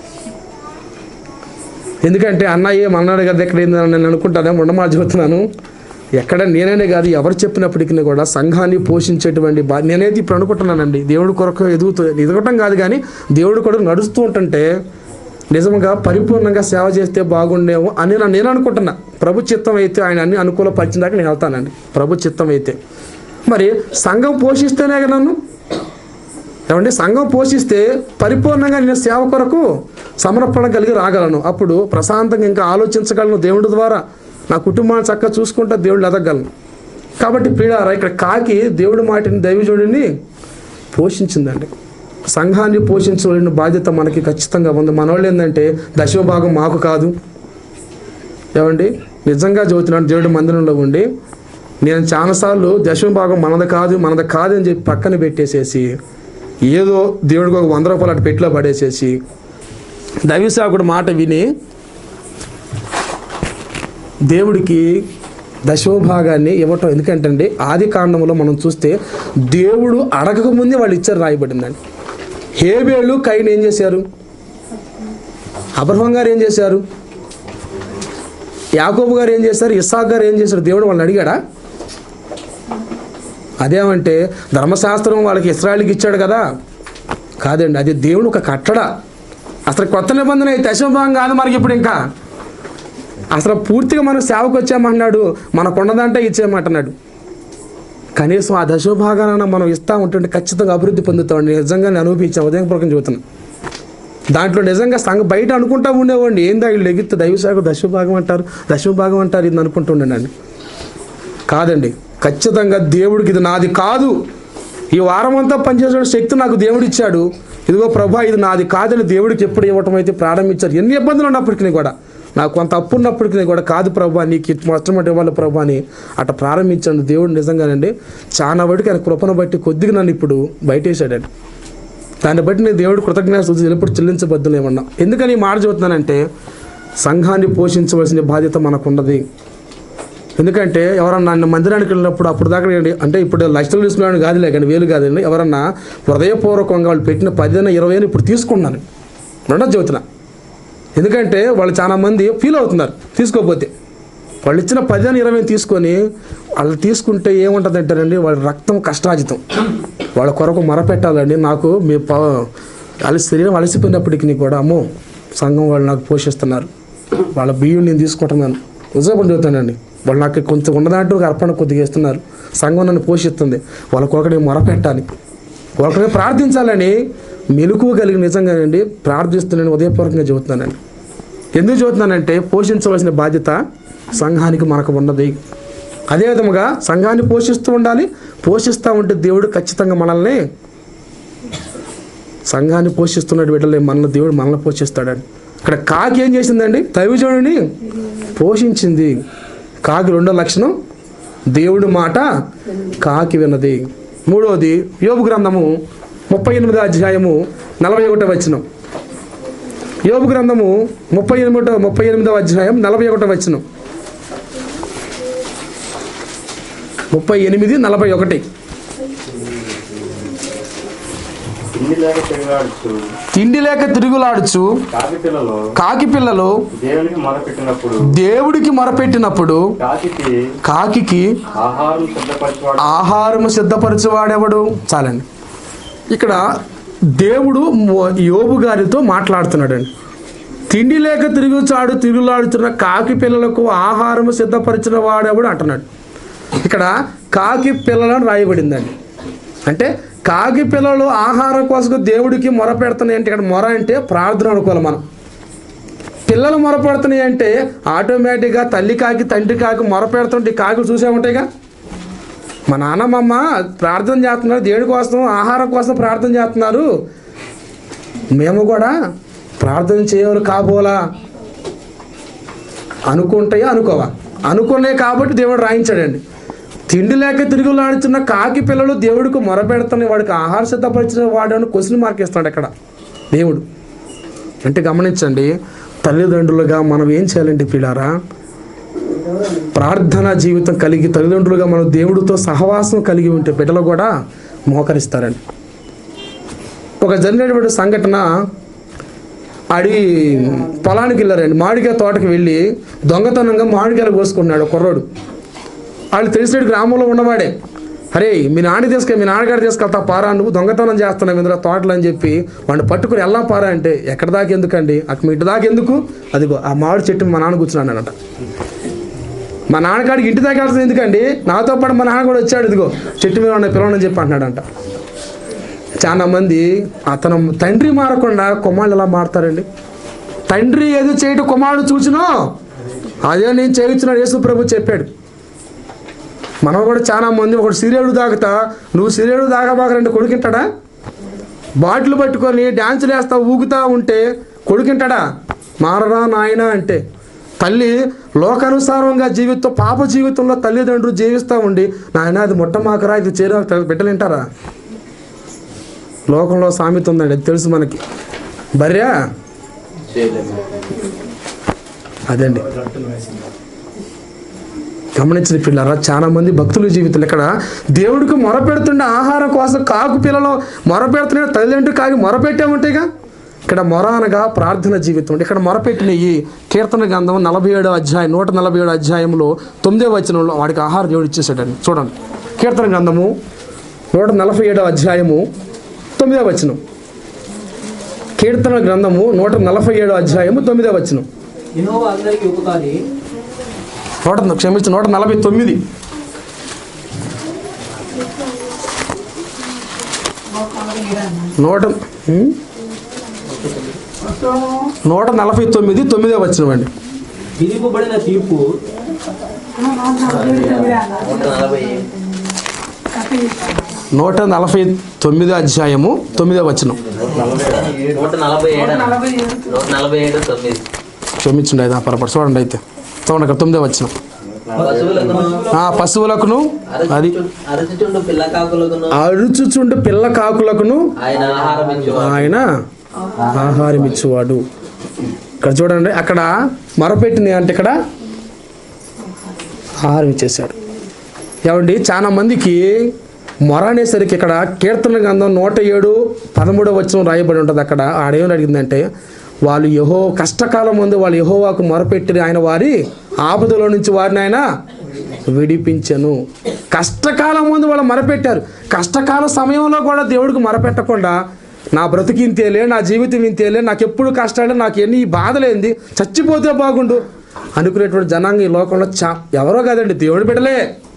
ఎందుకంటే అన్నయ్య మన్నాడు కదా ఎక్కడ ఏంది అని నేను అనుకుంటానే ఉండమా చెబుతున్నాను ఎక్కడ నేననే కాదు ఎవరు చెప్పినప్పటికీ కూడా సంఘాన్ని పోషించేటువంటి బా నేనైతే ఇప్పుడు అనుకుంటున్నానండి దేవుడి కొరకు ఎదుగుతూ ఎదగటం కాదు కానీ దేవుడి కొరకు నడుస్తూ ఉంటుంటే నిజంగా పరిపూర్ణంగా సేవ చేస్తే బాగుండేమో అని నా- నేను అనుకుంటున్నా ప్రభు చిత్తం అయితే ఆయన అన్ని అనుకూలపరిచిన దాకా నేను వెళ్తానండి ప్రభు చిత్తం అయితే మరి సంఘం పోషిస్తేనే కదా నన్ను ఏమంటే సంఘం పోషిస్తే పరిపూర్ణంగా నేను సేవ కొరకు సమర్పణ కలిగి రాగలను అప్పుడు ప్రశాంతంగా ఇంకా ఆలోచించగలను దేవుడి ద్వారా నా కుటుంబాన్ని చక్కగా చూసుకుంటా దేవుళ్ళు ఎదగలను కాబట్టి పీడారా ఇక్కడ కాకి దేవుడి మాటిని దైవజుడిని పోషించిందండి సంఘాన్ని పోషించవలసిన బాధ్యత మనకి ఖచ్చితంగా ఉంది మనోళ్ళు ఏంటంటే దశమ భాగం మాకు కాదు ఏమండి నిజంగా చదువుతున్నాను దేవుడి మందిరంలో ఉండి నేను చాలాసార్లు దశమ భాగం మనది కాదు మనది కాదు అని చెప్పి పక్కన పెట్టేసేసి ఏదో దేవుడికి ఒక వంద రూపాయలు అటు పెట్టిలో పడేసేసి దైవసేవకుడు మాట విని దేవుడికి దశోభాగాన్ని ఇవ్వటం ఎందుకంటే ఆది కాండంలో మనం చూస్తే దేవుడు అడగక ముందే వాళ్ళు ఇచ్చారు రాయబడిందండి హేబేళ్ళు కైన్ ఏం చేశారు అబ్రహం గారు ఏం చేశారు యాకోబు గారు ఏం చేశారు ఇస్సాక్ గారు ఏం చేశారు దేవుడు వాళ్ళని అడిగాడా అదేమంటే ధర్మశాస్త్రం వాళ్ళకి ఇస్రాయల్కి ఇచ్చాడు కదా కాదండి అది దేవుడు ఒక కట్టడ అసలు కొత్త నిబంధన అయితే దశభాగం కాదు మనకి ఇప్పుడు ఇంకా అసలు పూర్తిగా మనం సేవకు వచ్చామన్నాడు మనకు ఉన్నదంటే ఇచ్చేయమంటున్నాడు కనీసం ఆ దశభాగాన మనం ఇస్తా ఉంటుంటే ఖచ్చితంగా అభివృద్ధి పొందుతామండి నిజంగా నేను అనుభవించాను ఉదయపూర్వకం చెబుతున్నాను దాంట్లో నిజంగా సంఘ బయట అనుకుంటా ఉండేవాడిని ఏందా వీళ్ళు ఎగితే దైవశాఖ దశభాగం అంటారు దశభాగం అంటారు ఇది అనుకుంటుండేనండి కాదండి ఖచ్చితంగా దేవుడికి ఇది నాది కాదు ఈ వారం అంతా పనిచేసే శక్తి నాకు దేవుడు ఇచ్చాడు ఇదిగో ప్రభా ఇది నాది కాదని దేవుడికి ఎప్పుడు ఇవ్వటం అయితే ప్రారంభించారు ఎన్ని ఇబ్బందులు ఉన్నప్పటికీ కూడా నాకు కొంత అప్పు ఉన్నప్పటికీ కూడా కాదు ప్రభా నీకు ఇటు మొట్టమొదటి ఇవ్వాలి ప్రభా అని అట్లా ప్రారంభించాను దేవుడు నిజంగానండి చాలా వాటికి ఆయన కృపను బట్టి కొద్దిగా నన్ను ఇప్పుడు బయటేసాడండి దాన్ని బట్టి నేను దేవుడు కృతజ్ఞత స్థుతులు ఎప్పుడు చెల్లించబద్దులు ఏమన్నా ఎందుకని ఈ మాట చెబుతున్నానంటే సంఘాన్ని పోషించవలసిన బాధ్యత మనకున్నది ఎందుకంటే ఎవరన్నా నన్ను మందిరానికి వెళ్ళినప్పుడు అప్పుడు దాకా ఏంటి అంటే ఇప్పుడు లక్షలు తీసుకున్నాను కాదులే కానీ వేలు కాదండి ఎవరన్నా హృదయపూర్వకంగా వాళ్ళు పెట్టిన పదిహేను ఇరవై ఇప్పుడు తీసుకున్నాను రెండో చెబుతున్నా ఎందుకంటే వాళ్ళు చాలా మంది ఫీల్ అవుతున్నారు తీసుకోకపోతే వాళ్ళు ఇచ్చిన పదిహేను ఇరవై తీసుకొని వాళ్ళు తీసుకుంటే ఏముంటుంది అంటారండి వాళ్ళ రక్తం కష్టాజితం వాళ్ళ కొరకు మొరపెట్టాలండి నాకు మీ ప వాళ్ళ శరీరం అలసిపోయినప్పటికీ కూడా అమ్మో సంఘం వాళ్ళు నాకు పోషిస్తున్నారు వాళ్ళ బియ్యం నేను తీసుకుంటున్నాను నిజంగా చెబుతానండి వాళ్ళు నాకు కొంచెం ఉన్నదాంట్లో ఒక అర్పణ కొద్దిగా ఇస్తున్నారు సంఘం నన్ను పోషిస్తుంది వాళ్ళ కొరకు నేను మొరపెట్టాలి ఒకరిని ప్రార్థించాలని మెలకు కలిగి నిజంగానండి ప్రార్థిస్తున్నాను ఉదయపూర్వకంగా చెబుతున్నానండి ఎందుకు చెబుతున్నానంటే పోషించవలసిన బాధ్యత సంఘానికి మనకు ఉన్నది అదే విధముగా సంఘాన్ని పోషిస్తూ ఉండాలి పోషిస్తూ ఉంటే దేవుడు ఖచ్చితంగా మనల్ని సంఘాన్ని పోషిస్తున్నాడు బిడ్డలే మన దేవుడు మనల్ని పోషిస్తాడండి ఇక్కడ కాకి ఏం చేసిందండి తవి చూడండి పోషించింది కాకి రెండో లక్షణం దేవుడి మాట కాకి విన్నది మూడవది యోబు గ్రంథము ముప్పై ఎనిమిదో అధ్యాయము నలభై ఒకటో వచనం యోబు గ్రంథము ముప్పై ఎనిమిదో ముప్పై ఎనిమిదవ అధ్యాయం నలభై ఒకటో వచనం ముప్పై ఎనిమిది నలభై ఒకటి తిండి లేక తిరగాడుచు తిండి లేక తిరుగులాడుచు కాకి పిల్లలు కాకి పిల్లలు దేవునికి మొదపెట్టినప్పుడు దేవుడికి మొరపెట్టినప్పుడు కాకికి కాకికి ఆహారం సిద్ధపరచువాడు ఆహారము సిద్ధపరచువాడెవడు చాలండి ఇక్కడ దేవుడు మో- యోబు గారితో మాట్లాడుతున్నాడండి తిండి లేక తిరుగుచాడు తిరుగులాడుతున్న కాకి పిల్లలకు ఆహారము సిద్ధపరిచిన వాడెవడు అంటున్నాడు ఇక్కడ కాకి పిల్లలను రాయబడిందండి అంటే కాకి పిల్లలు ఆహారం కోసం దేవుడికి మొర పెడుతున్నాయి అంటే ఇక్కడ మొర అంటే ప్రార్థన అనుకోవాలి మనం పిల్లలు మొర పెడుతున్నాయి అంటే ఆటోమేటిక్గా తల్లి కాకి తండ్రి కాకి మొర పెడుతుంటే ఈ కాకులు చూసే ఉంటాయిగా మా నాన్నమ్మ ప్రార్థన చేస్తున్నారు దేవుడి కోసం ఆహారం కోసం ప్రార్థన చేస్తున్నారు మేము కూడా ప్రార్థన చేయాలి కాబోలా అనుకుంటాయా అనుకోవా అనుకునే కాబట్టి దేవుడు రాయించాడండి తిండి లేక తిరుగులాడుతున్న కాకి పిల్లలు దేవుడికి మొరపెడుతున్న వాడికి ఆహార సిద్ధపరిచిన వాడు అని క్వశ్చన్ మార్క్ ఇస్తాడు అక్కడ దేవుడు అంటే గమనించండి తల్లిదండ్రులుగా మనం ఏం చేయాలంటే పిల్లారా ప్రార్థన జీవితం కలిగి తల్లిదండ్రులుగా మనం దేవుడితో సహవాసం కలిగి ఉంటే బిడ్డలు కూడా మోకరిస్తారండి ఒక జరిగినటువంటి సంఘటన ఆడి పొలానికి వెళ్ళారండి మామిడికాయ తోటకి వెళ్ళి దొంగతనంగా మామిడికాయలు కోసుకున్నాడు కుర్రోడు వాళ్ళు తెలిసిన గ్రామంలో ఉన్నవాడే అరే మీ నాన్న తీసుకెళ్ళి మీ నాన్నగారు తీసుకెళ్తా పారా నువ్వు దొంగతనం చేస్తున్నావు ఇందులో తోటలు అని చెప్పి వాడిని పట్టుకుని వెళ్ళాం పారా అంటే ఎక్కడ దాకా ఎందుకండి అక్కడ మీ ఇంటి దాకా ఎందుకు అదిగో ఆ మామిడి చెట్టు మా నాన్న కూర్చున్నాడనట మా నాన్నగాడికి ఇంటి దాకా వెళ్తుంది ఎందుకండి నాతో పాటు మా నాన్న కూడా వచ్చాడు ఇదిగో చెట్టు మీద ఉన్న పిల్లలని చెప్పి అంటున్నాడంట చాలా మంది అతను తండ్రి మారకుండా కుమారుడు ఎలా మారుతారండి తండ్రి ఏదో చేయటం కుమారుడు చూసినో అదే నేను చేయించున్నాడు యేసు ప్రభు చెప్పాడు మనం కూడా చాలా మంది ఒకటి సీరియడు తాగుతా నువ్వు సీరియడు తాగబాకరంటే కొడుకుంటాడా బాటిల్ పట్టుకొని డ్యాన్సులు వేస్తా ఊగుతా ఉంటే కొడుకుంటాడా మారరా నాయన అంటే తల్లి లోకానుసారంగా జీవితం పాప జీవితంలో తల్లిదండ్రులు జీవిస్తూ ఉండి నాయన అది ముట్టమాకరా ఇది చేర బిడ్డలు వింటారా లోకంలో సామెత ఉందండి అది తెలుసు మనకి బర్యా అదండి గమనించిన పిల్లరా చాలా మంది భక్తుల జీవితాలు ఇక్కడ దేవుడికి మొరపెడుతుండే ఆహారం కోసం కాకు పిల్లలు మొరపెడుతున్న తల్లిదండ్రులు కాకి మొరపెట్టామంటేగా ఇక్కడ మొర అనగా ప్రార్థన జీవితం ఇక్కడ మొరపెట్టిన ఈ కీర్తన గ్రంథం నలభై ఏడో అధ్యాయం నూట నలభై ఏడో అధ్యాయంలో తొమ్మిదో వచనంలో వాడికి ఆహారం దేవుడు ఇచ్చేసాడండి చూడండి కీర్తన గ్రంథము నూట నలభై ఏడో అధ్యాయము తొమ్మిదో వచనం కీర్తన గ్రంథము నూట నలభై ఏడో అధ్యాయము తొమ్మిదో వచనం యెహోవా అందరికీ ఉపకారి నూట క్షమించి నూట నలభై తొమ్మిది నూట ఉం? నూట నలభై తొమ్మిది తొమ్మిదే వచ్చినవండి విధింపబడిన తీర్పు నూట నలభై తొమ్మిదో అధ్యాయము తొమ్మిదో వచనం నూట నలభై ఏడు నూట నలభై ఏడు తొమ్మిది క్షమించండి అయితే పొరపాటు చూడండి అయితే చూడండి అక్కడ తొమ్మిదో వచనం పశువులకు ఆ పశువులకును అది అరచుచుండు పిల్ల కాకులకును అరుచుచుండు పిల్ల కాకులకును ఆయన ఆహారం ఇచ్చు ఆయన ఆహారం ఇచ్చేవాడు ఇక్కడ చూడండి అక్కడ మరపెట్టింది అంటే ఇక్కడ ఆహారం ఇచ్చేసాడు ఏమండి చాలా మందికి మొర అనేసరికి ఇక్కడ కీర్తన గ్రంథం నూట ఏడు పదమూడవ వచ్చిన రాయబడి ఉంటుంది అక్కడ ఆడేమని అడిగిందంటే వాళ్ళు యహో కష్టకాలం ముందు వాళ్ళు యహోవాకు మొరపెట్టి ఆయన వారి ఆపదలో నుంచి వారిని ఆయన విడిపించను కష్టకాలం ముందు వాళ్ళు మొరపెట్టారు కష్టకాల సమయంలో కూడా దేవుడికి మొరపెట్టకుండా నా బ్రతుకు ఇంతేలే నా జీవితం ఇంతేలే నాకు ఎప్పుడు కష్టాలు నాకు ఎన్ని బాధలేంది చచ్చిపోతే బాగుండు అనుకునేటువంటి జనాంగం ఈ లోకంలో చా ఎవరో కాదండి దేవుడు బిడలే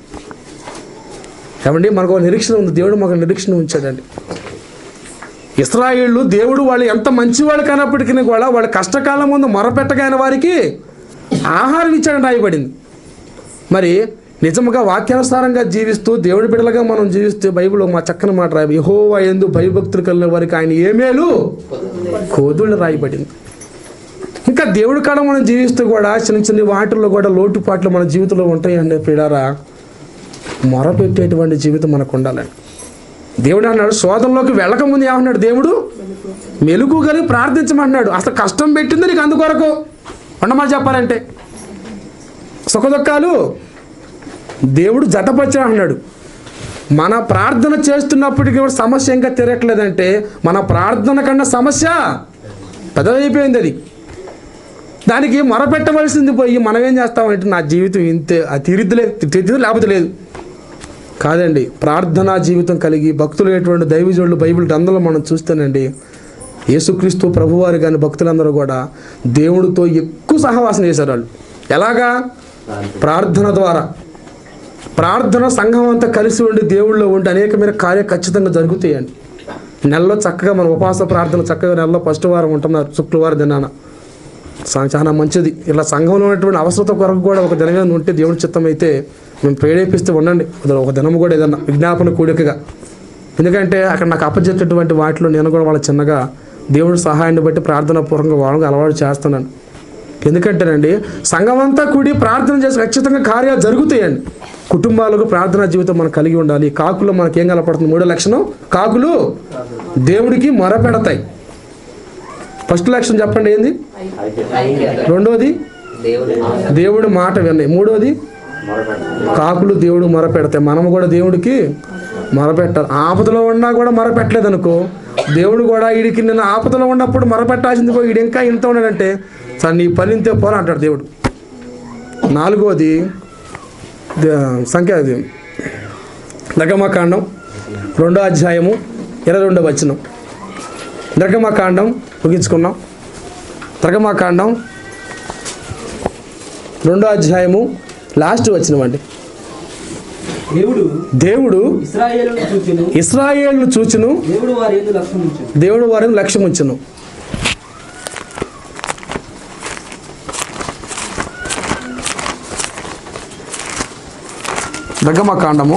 ఏమండి మనకు ఒక నిరీక్షణ ఉంది దేవుడు మాకు నిరీక్షణ ఉంచాడండి ఇస్రాయిళ్ళు దేవుడు వాళ్ళు ఎంత మంచివాళ్ళు కానప్పటికీ కూడా వాళ్ళ కష్టకాలం ముందు మొరపెట్టగానే వారికి ఆహారం ఇచ్చాడని రాయబడింది మరి నిజముగా వాక్యానుసారంగా జీవిస్తూ దేవుడి బిడ్డలుగా మనం జీవిస్తూ బైబిల్ మా చక్కని మాట రాయి యహోవా ఎందు భయభక్తులు కలిగిన వారికి ఆయన ఏమేలు కోదుళ్ళు రాయబడింది ఇంకా దేవుడి కాడ మనం జీవిస్తూ కూడా చిన్న చిన్న వాటిల్లో కూడా లోటుపాట్లు మన జీవితంలో ఉంటాయండి పిడారా మొరపెట్టేటువంటి జీవితం మనకు ఉండాలండి దేవుడు అన్నాడు శోధంలోకి వెళ్ళకముందు ఏమన్నాడు దేవుడు మెలుగు కలిగి ప్రార్థించమన్నాడు అసలు కష్టం పెట్టింది నీకు అందుకొరకు ఉండమని చెప్పాలంటే సుఖదుఖాలు దేవుడు జతపరిచా అన్నాడు మన ప్రార్థన చేస్తున్నప్పటికీ కూడా సమస్య ఇంకా తిరగట్లేదంటే మన ప్రార్థన కన్నా సమస్య పెద్దదైపోయింది అది దానికి మొరపెట్టవలసింది పోయి మనం ఏం చేస్తామంటే నా జీవితం ఇంతే అది తీరిద్దులే తీరిద్దు లేకపోతే లేదు కాదండి ప్రార్థనా జీవితం కలిగి భక్తులైనటువంటి దైవజనులు బైబిల్ గ్రంథంలో మనం చూస్తేనండి యేసుక్రీస్తు ప్రభువారు కానీ భక్తులందరూ కూడా దేవుడితో ఎక్కువ సహవాసం చేశారు వాళ్ళు ఎలాగా ప్రార్థన ద్వారా ప్రార్థన సంఘం అంతా కలిసి ఉండి దేవుళ్ళో ఉండి అనేకమైన కార్య ఖచ్చితంగా జరుగుతాయండి నెలలో చక్కగా మన ఉపవాస ప్రార్థన చక్కగా నెలలో ఫస్ట్ వారం ఉంటున్నారు శుక్రవారం దినాన సా- చాలా మంచిది ఇలా సంఘంలో ఉన్నటువంటి అవసరత కొరకు కూడా ఒక దినమే ఉంటే దేవుడి చిత్తం అయితే మేము ప్రేరేపిస్తూ ఉండండి అది ఒక దినం కూడా ఏదన్నా విజ్ఞాపన కూడికగా ఎందుకంటే అక్కడ నాకు అప్పచెప్పేటువంటి వాటిలో నేను కూడా వాళ్ళ చిన్నగా దేవుడి సహాయాన్ని బట్టి ప్రార్థన పూర్వకంగా వాళ్ళకి అలవాటు చేస్తున్నాను ఎందుకంటేనండి సంఘం అంతా కూడి ప్రార్థన చేసి ఖచ్చితంగా కార్యాలు జరుగుతాయండి కుటుంబాలకు ప్రార్థనా జీవితం మనం కలిగి ఉండాలి కాకులో మనకి ఏం కనపడుతుంది మూడో లక్షణం కాకులు దేవుడికి మొరపెడతాయి ఫస్ట్ లక్షణం చెప్పండి ఏంది రెండోది దేవుడు దేవుడి మాట విన్నాయి మూడోది కాకులు దేవుడు మొరపెడతాయి మనము కూడా దేవుడికి మొరపెట్టాలి ఆపదలో ఉన్నా కూడా మొరపెట్టలేదు అనుకో దేవుడు కూడా వీడికి నిన్న ఆపదలో ఉన్నప్పుడు మొరపెట్టాల్సింది పోయి వీడు ఇంకా ఇంత ఉన్నాడంటే సార్ నీ పని ఇంతే పోరా అంటాడు దేవుడు నాలుగోది ద- సంఖ్య అది నిర్గమకాండం రెండో అధ్యాయము ఇరవై రెండో వచనం నిర్గమకాండం ముగించుకున్నాం నిర్గమకాండం రెండో అధ్యాయము లాస్ట్ వచనం అండి దేవుడు దేవుడు ఇస్రాయేలును చూచెను ఇస్రాయేల్ను చూచును దేవుడు వారి ఎందు లక్ష్యం ఉంచెను దేవుడు వారిని లక్ష్యం ఉంచును దగ్గమకాండము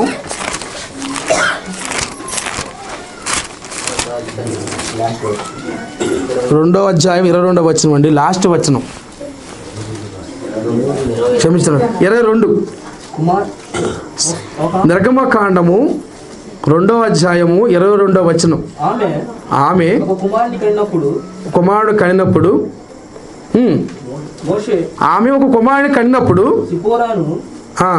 రెండో అధ్యాయం ఇరవై రెండో వచనం అండి లాస్ట్ వచనం క్షమించండి ఇరవై రెండు కుమార్ నిర్గమకాండము రెండో అధ్యాయము ఇరవై రెండో వచనం ఆమె ఆమె ఒక కుమారుని కన్నప్పుడు కుమారుడు కనినప్పుడు హ్మ్, మోషే ఆమె ఒక కుమారుని కనినప్పుడు సిపోరాను ఆ,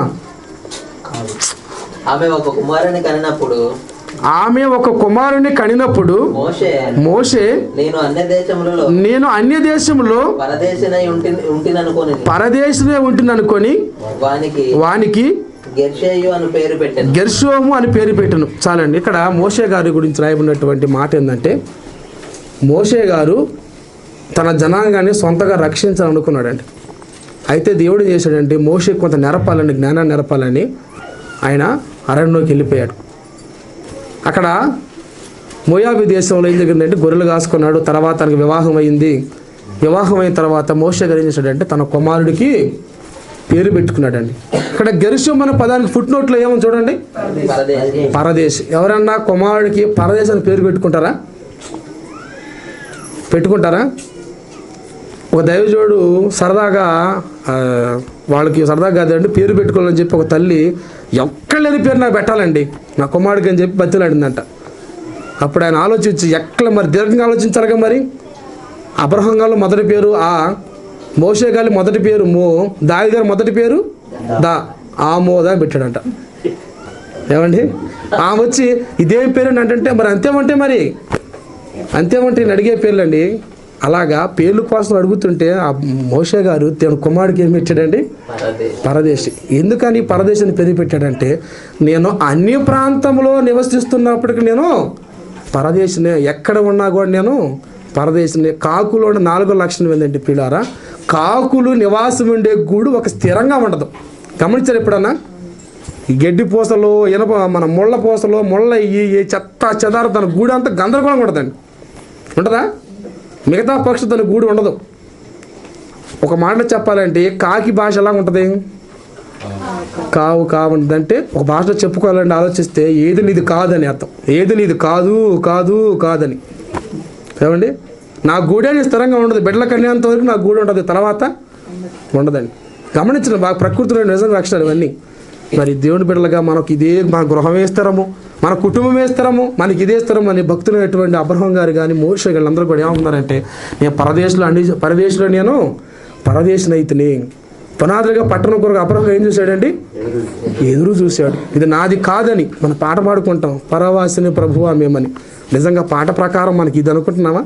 ఆమె ఒక కుమారుని కనినప్పుడు ఆమె ఒక కుమారుని కనినప్పుడు మోషే మోషే నేను అన్య దేశములలో నేను అన్య దేశంలో పరదేశినై ఉంటి ఉంటిననుకొని పరదేశమే ఉంటుననుకొని వానికి వానికి గెర్షేయు అని పేరు పెట్టాను గెర్షోము అని పేరు పెట్టను చాలండి ఇక్కడ మోషే గారి గురించి రాయబడినటువంటి మాట ఏంటంటే మోషే గారు తన జనాంగాన్ని సొంతగా రక్షించాలనుకున్నాడండి అయితే దేవుడు ఏం చేశాడంటే మోషే కొంత నెరపాలని జ్ఞానాన్ని నెరపాలని ఆయన అరణ్యంలోకి వెళ్ళిపోయాడు అక్కడ మోయాబి దేశంలో ఏం జరిగిందంటే గొర్రెలు కాసుకున్నాడు తర్వాత తనకు వివాహం అయింది వివాహం అయిన తర్వాత మోషే గారు ఏం చేశాడంటే తన కుమారుడికి పేరు పెట్టుకున్నాడండి ఇక్కడ గెరుషం అనే పదానికి ఫుట్ నోట్లో ఏమో చూడండి పరదేశి పరదేశ్ ఎవరన్నా కుమారుడికి పరదేశ్ అని పేరు పెట్టుకుంటారా పెట్టుకుంటారా ఒక దైవజోడు సరదాగా ఆ, వాళ్ళకి సరదాగా కాదండి పేరు పెట్టుకోవాలని చెప్పి ఒక తల్లి ఎక్కడ లేని పేరు నాకు పెట్టాలండి నా కుమారుడికి అని చెప్పి బతిలాడిందంట అప్పుడు ఆయన ఆలోచించి ఎక్కడ మరి దీర్ఘంగా ఆలోచించాలిగా మరి అబ్రహం గారు మొదటి పేరు ఆ మోషే గారి మొదటి పేరు మో దావి గారి మొదటి పేరు దా ఆ మోదా పెట్టాడంట ఏమండి ఆమె వచ్చి ఇదేం పేరు అని అంటే మరి అంతేమంటే మరి అంతేమంటే నేను అడిగే పేర్లు అండి అలాగా పేర్లు కోసం అడుగుతుంటే ఆ మోషే గారు తన కుమారుడికి ఏం పెట్టాడండి పరదే పరదేశి ఎందుకని పరదేశాన్ని పెరిగి పెట్టాడంటే నేను అన్ని ప్రాంతంలో నివసిస్తున్నప్పటికీ నేను పరదేశిని ఎక్కడ ఉన్నా కూడా నేను పరదేశిని కాకులో ఉన్న నాలుగో లక్షణం ఏంటంటే పిల్లారా కాకులు నివాసం ఉండే గూడు ఒక స్థిరంగా ఉండదు గమనించారు ఎప్పుడన్నా ఈ గడ్డి పూసలు ఇనప మన ముళ్ళ పూసలు ముళ్ళ ఈ ఈ చెత్త చెదారు తన గూడు అంతా గందరగోళంగా ఉంటుందండి ఉంటుందా మిగతా పక్షి తన గూడు ఉండదు ఒక మాటలో చెప్పాలంటే కాకి భాష ఎలా ఉంటుంది కావు కావు అంటే ఒక భాషలో చెప్పుకోవాలంటే ఆలోచిస్తే ఏది నీది కాదని అర్థం ఏది నీది కాదు కాదు కాదని ఏమండి నా గూడే నీ స్థిరంగా ఉండదు బిడ్డల కన్యాంత వరకు నా గూడు ఉంటుంది తర్వాత ఉండదండి గమనించిన బాగా ప్రకృతిలో నిజంగా లక్షణాలు ఇవన్నీ మరి దేవుని బిడ్డలుగా మనకు ఇదే మన గృహం వేస్తారము మన కుటుంబం వేస్తారము మనకి ఇదే స్థిరం అని భక్తులైనటువంటి అబ్రహం గారు కానీ మోష గారు అందరూ కూడా ఏమన్నారంటే నేను పరదేశంలో అన్ని పరదేశంలో నేను పరదేశనైతిని పునాదులుగా పట్టణం కొరకు అబ్రహం ఏం చూశాడండి ఎదురు చూశాడు ఇది నాది కాదని మనం పాట పాడుకుంటాం పరవాసిని ప్రభువా మేమని నిజంగా పాట ప్రకారం మనకి ఇది అనుకుంటున్నామా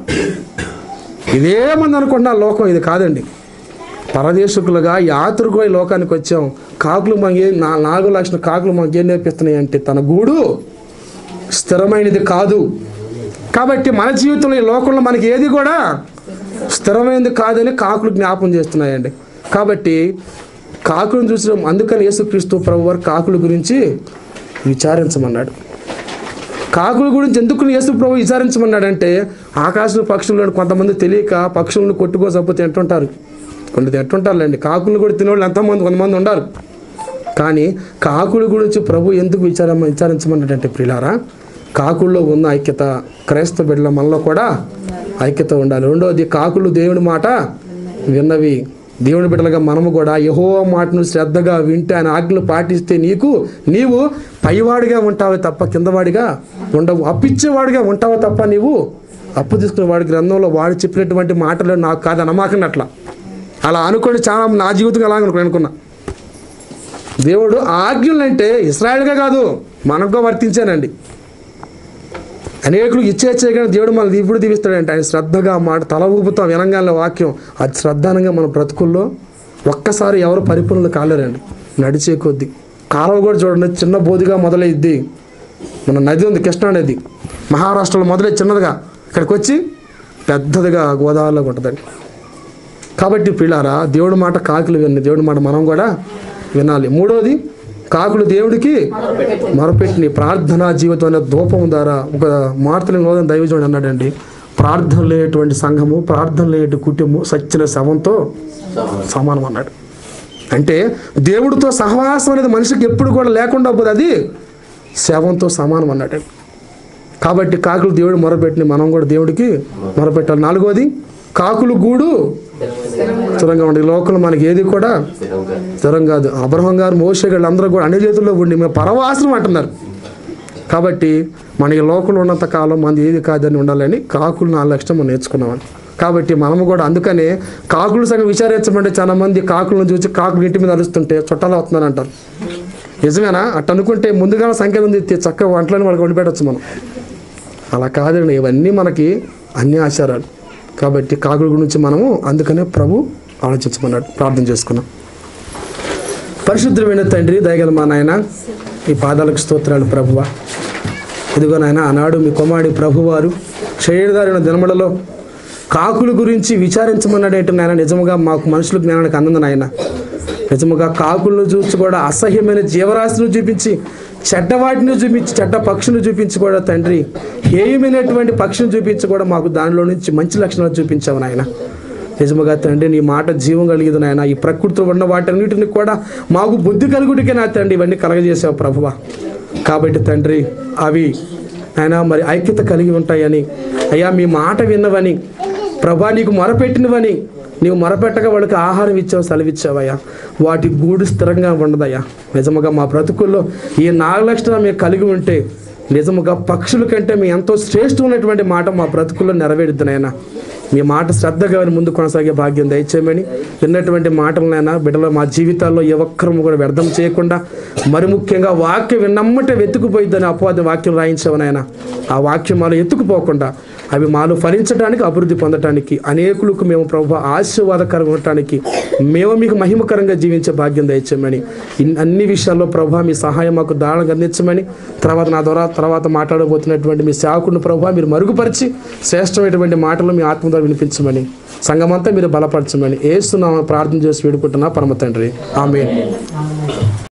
ఇదే మంది అనుకుంటున్నా లోకం ఇది కాదండి పరదేశకులుగా యాత్రికులై లోకానికి వచ్చాం కాకులు మనకి నా నాలుగు లక్షల కాకులు మనకి ఏం నేర్పిస్తున్నాయి అంటే తన గూడు స్థిరమైనది కాదు కాబట్టి మన జీవితంలో ఈ లోకంలో మనకి ఏది కూడా స్థిరమైనది కాదని కాకులు జ్ఞాపం చేస్తున్నాయండి కాబట్టి కాకులను చూసిన అందుకని యేసుక్రీస్తు ప్రభు వారు కాకుల గురించి విచారించమన్నాడు కాకుల గురించి ఎందుకు యేసు ప్రభు విచారించమన్నాడంటే ఆకాశంలో పక్షులను కొంతమంది తెలియక పక్షులను కొట్టుకోసపోతే తింటుంటారు కొన్ని తింటుంటారులేండి కాకులను కూడా తినేవాళ్ళు ఎంతమంది కొంతమంది ఉండారు కానీ కాకుల గురించి ప్రభు ఎందుకు విచార విచారించమన్నాడంటే ప్రిలారా కాకుల్లో ఉన్న ఐక్యత క్రైస్తవ బిడ్డల మనలో కూడా ఐక్యత ఉండాలి రెండవది కాకులు దేవుని మాట విన్నవి దేవుని బిడ్డలుగా మనము కూడా యహో మాటను శ్రద్ధగా వింటే ఆయన ఆజ్ఞలు పాటిస్తే నీకు నీవు పైవాడిగా ఉంటావే తప్ప కిందవాడిగా ఉండవు అప్పిచ్చేవాడిగా ఉంటావు తప్ప నీవు అప్పు తీసుకునే వాడి గ్రంథంలో వాడు చెప్పినటువంటి మాటలు నాకు కాదు అనమాకండి అట్లా అలా అనుకోండి చాలా నా జీవితం అలాగ అనుకో- అనుకున్నా దేవుడు ఆజ్ఞలు అంటే ఇస్రాయల్గా కాదు మనకు వర్తించానండి అనేకులు ఇచ్చే కానీ దేవుడు మనల్ని ఇప్పుడు దీవిస్తాడంటే ఆయన శ్రద్ధగా మాట తల ఊపుతాం వినంగానే వాక్యం అది శ్రద్ధానంగా మన బ్రతుకుల్లో ఒక్కసారి ఎవరు పరిపూర్ణలు కాలేరండి నడిచే కొద్దీ కాలువ కూడా చూడండి చిన్న బోధిగా మొదలైద్ది మన నది ఉంది కృష్ణా నది మహారాష్ట్రలో మొదలై చిన్నదిగా ఇక్కడికి వచ్చి పెద్దదిగా గోదావరిలో ఉంటుందండి కాబట్టి పిల్లారా దేవుడి మాట కాకులు విన్ని దేవుడి మాట మనం కూడా వినాలి మూడోది కాకులు దేవుడికి మొరపెట్టిన ప్రార్థనా జీవితం అనే ధూపం ద్వారా ఒక మార్తల నోదం దైవజుడు అన్నాడండి ప్రార్థన లేనటువంటి సంఘము ప్రార్థన లేనటువంటి కుటుంబం సచ్చిన శవంతో సమానం అన్నాడు అంటే దేవుడితో సహవాసం అనేది మనిషికి ఎప్పుడు కూడా లేకుండా పోదు అది శవంతో సమానం అన్నాడు కాబట్టి కాకులు దేవుడు మొరపెట్టిన మనం కూడా దేవుడికి మొరపెట్టాలి నాలుగోది కాకులు గూడు స్థిరంగా ఉండి లోకంలో మనకి ఏది కూడా స్థిరం కాదు అబ్రహం గారు మోసే గారు అందరూ కూడా అన్ని చేతుల్లో ఉండి మేము పరవాసనం అంటున్నారు కాబట్టి మనకి లోకంలో ఉన్నంత కాలం మనది ఏది కాదని ఉండాలని కాకులు నాలుగు లక్షలు మనం నేర్చుకున్నామని కాబట్టి మనము కూడా అందుకనే కాకులు సగం విచారించమంటే చాలా మంది కాకులను చూసి కాకులు ఇంటి మీద అరుస్తుంటే చుట్టాలు అవుతున్నారు అంటారు నిజమేనా అట్ట అనుకుంటే ముందుగానే సంఖ్య ఉంది చక్కగా వంటలను వాళ్ళకి వండి పెట్టచ్చు మనం అలా కాదండి ఇవన్నీ మనకి అన్ని ఆచారాలు కాబట్టి కాకుల గురించి మనము అందుకనే ప్రభు ఆలోచించమన్నాడు ప్రార్థన చేసుకున్నాం పరిశుద్ధమైన తండ్రి దయగల మా నాయన ఈ పాదాలకు స్తోత్రాలు ప్రభువ ఇదిగో నాయన ఆనాడు మీ కుమారుడి ప్రభువారు శరీరదారిన దినములలో కాకుల గురించి విచారించమన్నాడేంటి నాయన నిజముగా మాకు మనుషుల జ్ఞానానికి అందంది నాయన నిజముగా కాకులను చూసి కూడా అసహ్యమైన జీవరాశిని చూపించి చెడ్డవాటిని చూపించి చెడ్డ పక్షులను చూపించి కూడా తండ్రి హేయమైనటువంటి పక్షిని చూపించి కూడా మాకు దానిలో నుంచి మంచి లక్షణాలు చూపించావు నాయన నిజముగా తండ్రి నీ మాట జీవం కలిగింది నాయన ఈ ప్రకృతిలో ఉన్న వాటన్నిటిని కూడా మాకు బుద్ధి కలుగుడికే నా తండ్రి ఇవన్నీ కలగజేసావు ప్రభువ కాబట్టి తండ్రి అవి ఆయన మరి ఐక్యత కలిగి ఉంటాయని అయ్యా మీ మాట విన్నవని ప్రభా నీకు మొరపెట్టినవని నీవు మొరపెట్టగా వాళ్ళకి ఆహారం ఇచ్చావు సెలవిచ్చావయ్యా వాటి గూడు స్థిరంగా ఉండదయ్యా నిజముగా మా బ్రతుకుల్లో ఈ నాలుగు లక్షణాలు మేము కలిగి ఉంటే నిజముగా పక్షుల కంటే మీ ఎంతో శ్రేష్టమైనటువంటి మాట మా బ్రతుకుల్లో నెరవేరుద్దునైనా మీ మాట శ్రద్ధగా విని ముందు కొనసాగే భాగ్యం దయచేయమని విన్నటువంటి మాటలనైనా బిడ్డలో మా జీవితాల్లో ఏ ఒక్కరము కూడా వ్యర్థం చేయకుండా మరి ముఖ్యంగా వాక్యం విన్నమ్మటే వెతుకుపోయిద్దని అపవాది వాక్యం రాయించావనైనా ఆ వాక్యం మాలో ఎత్తుకుపోకుండా అవి మాలో ఫలించడానికి అభివృద్ధి పొందడానికి అనేకులకు మేము ప్రభు ఆశీర్వాదకరంగా ఉండటానికి మేము మీకు మహిమకరంగా జీవించే భాగ్యం దయచేయమని ఇన్- అన్ని విషయాల్లో ప్రభు మీ సహాయం మాకు దారుణంగా అందించమని తర్వాత నా ద్వారా తర్వాత మాట్లాడబోతున్నటువంటి మీ సేవకుడిని ప్రభు మీరు మరుగుపరిచి శ్రేష్టమైనటువంటి మాటలు మీ ఆత్మ ద్వారా వినిపించమని సంఘమంతా మీరు బలపరచమని ఏస్తున్నామని ప్రార్థన చేసి వేడుకుంటున్నా పరమ తండ్రి ఆమె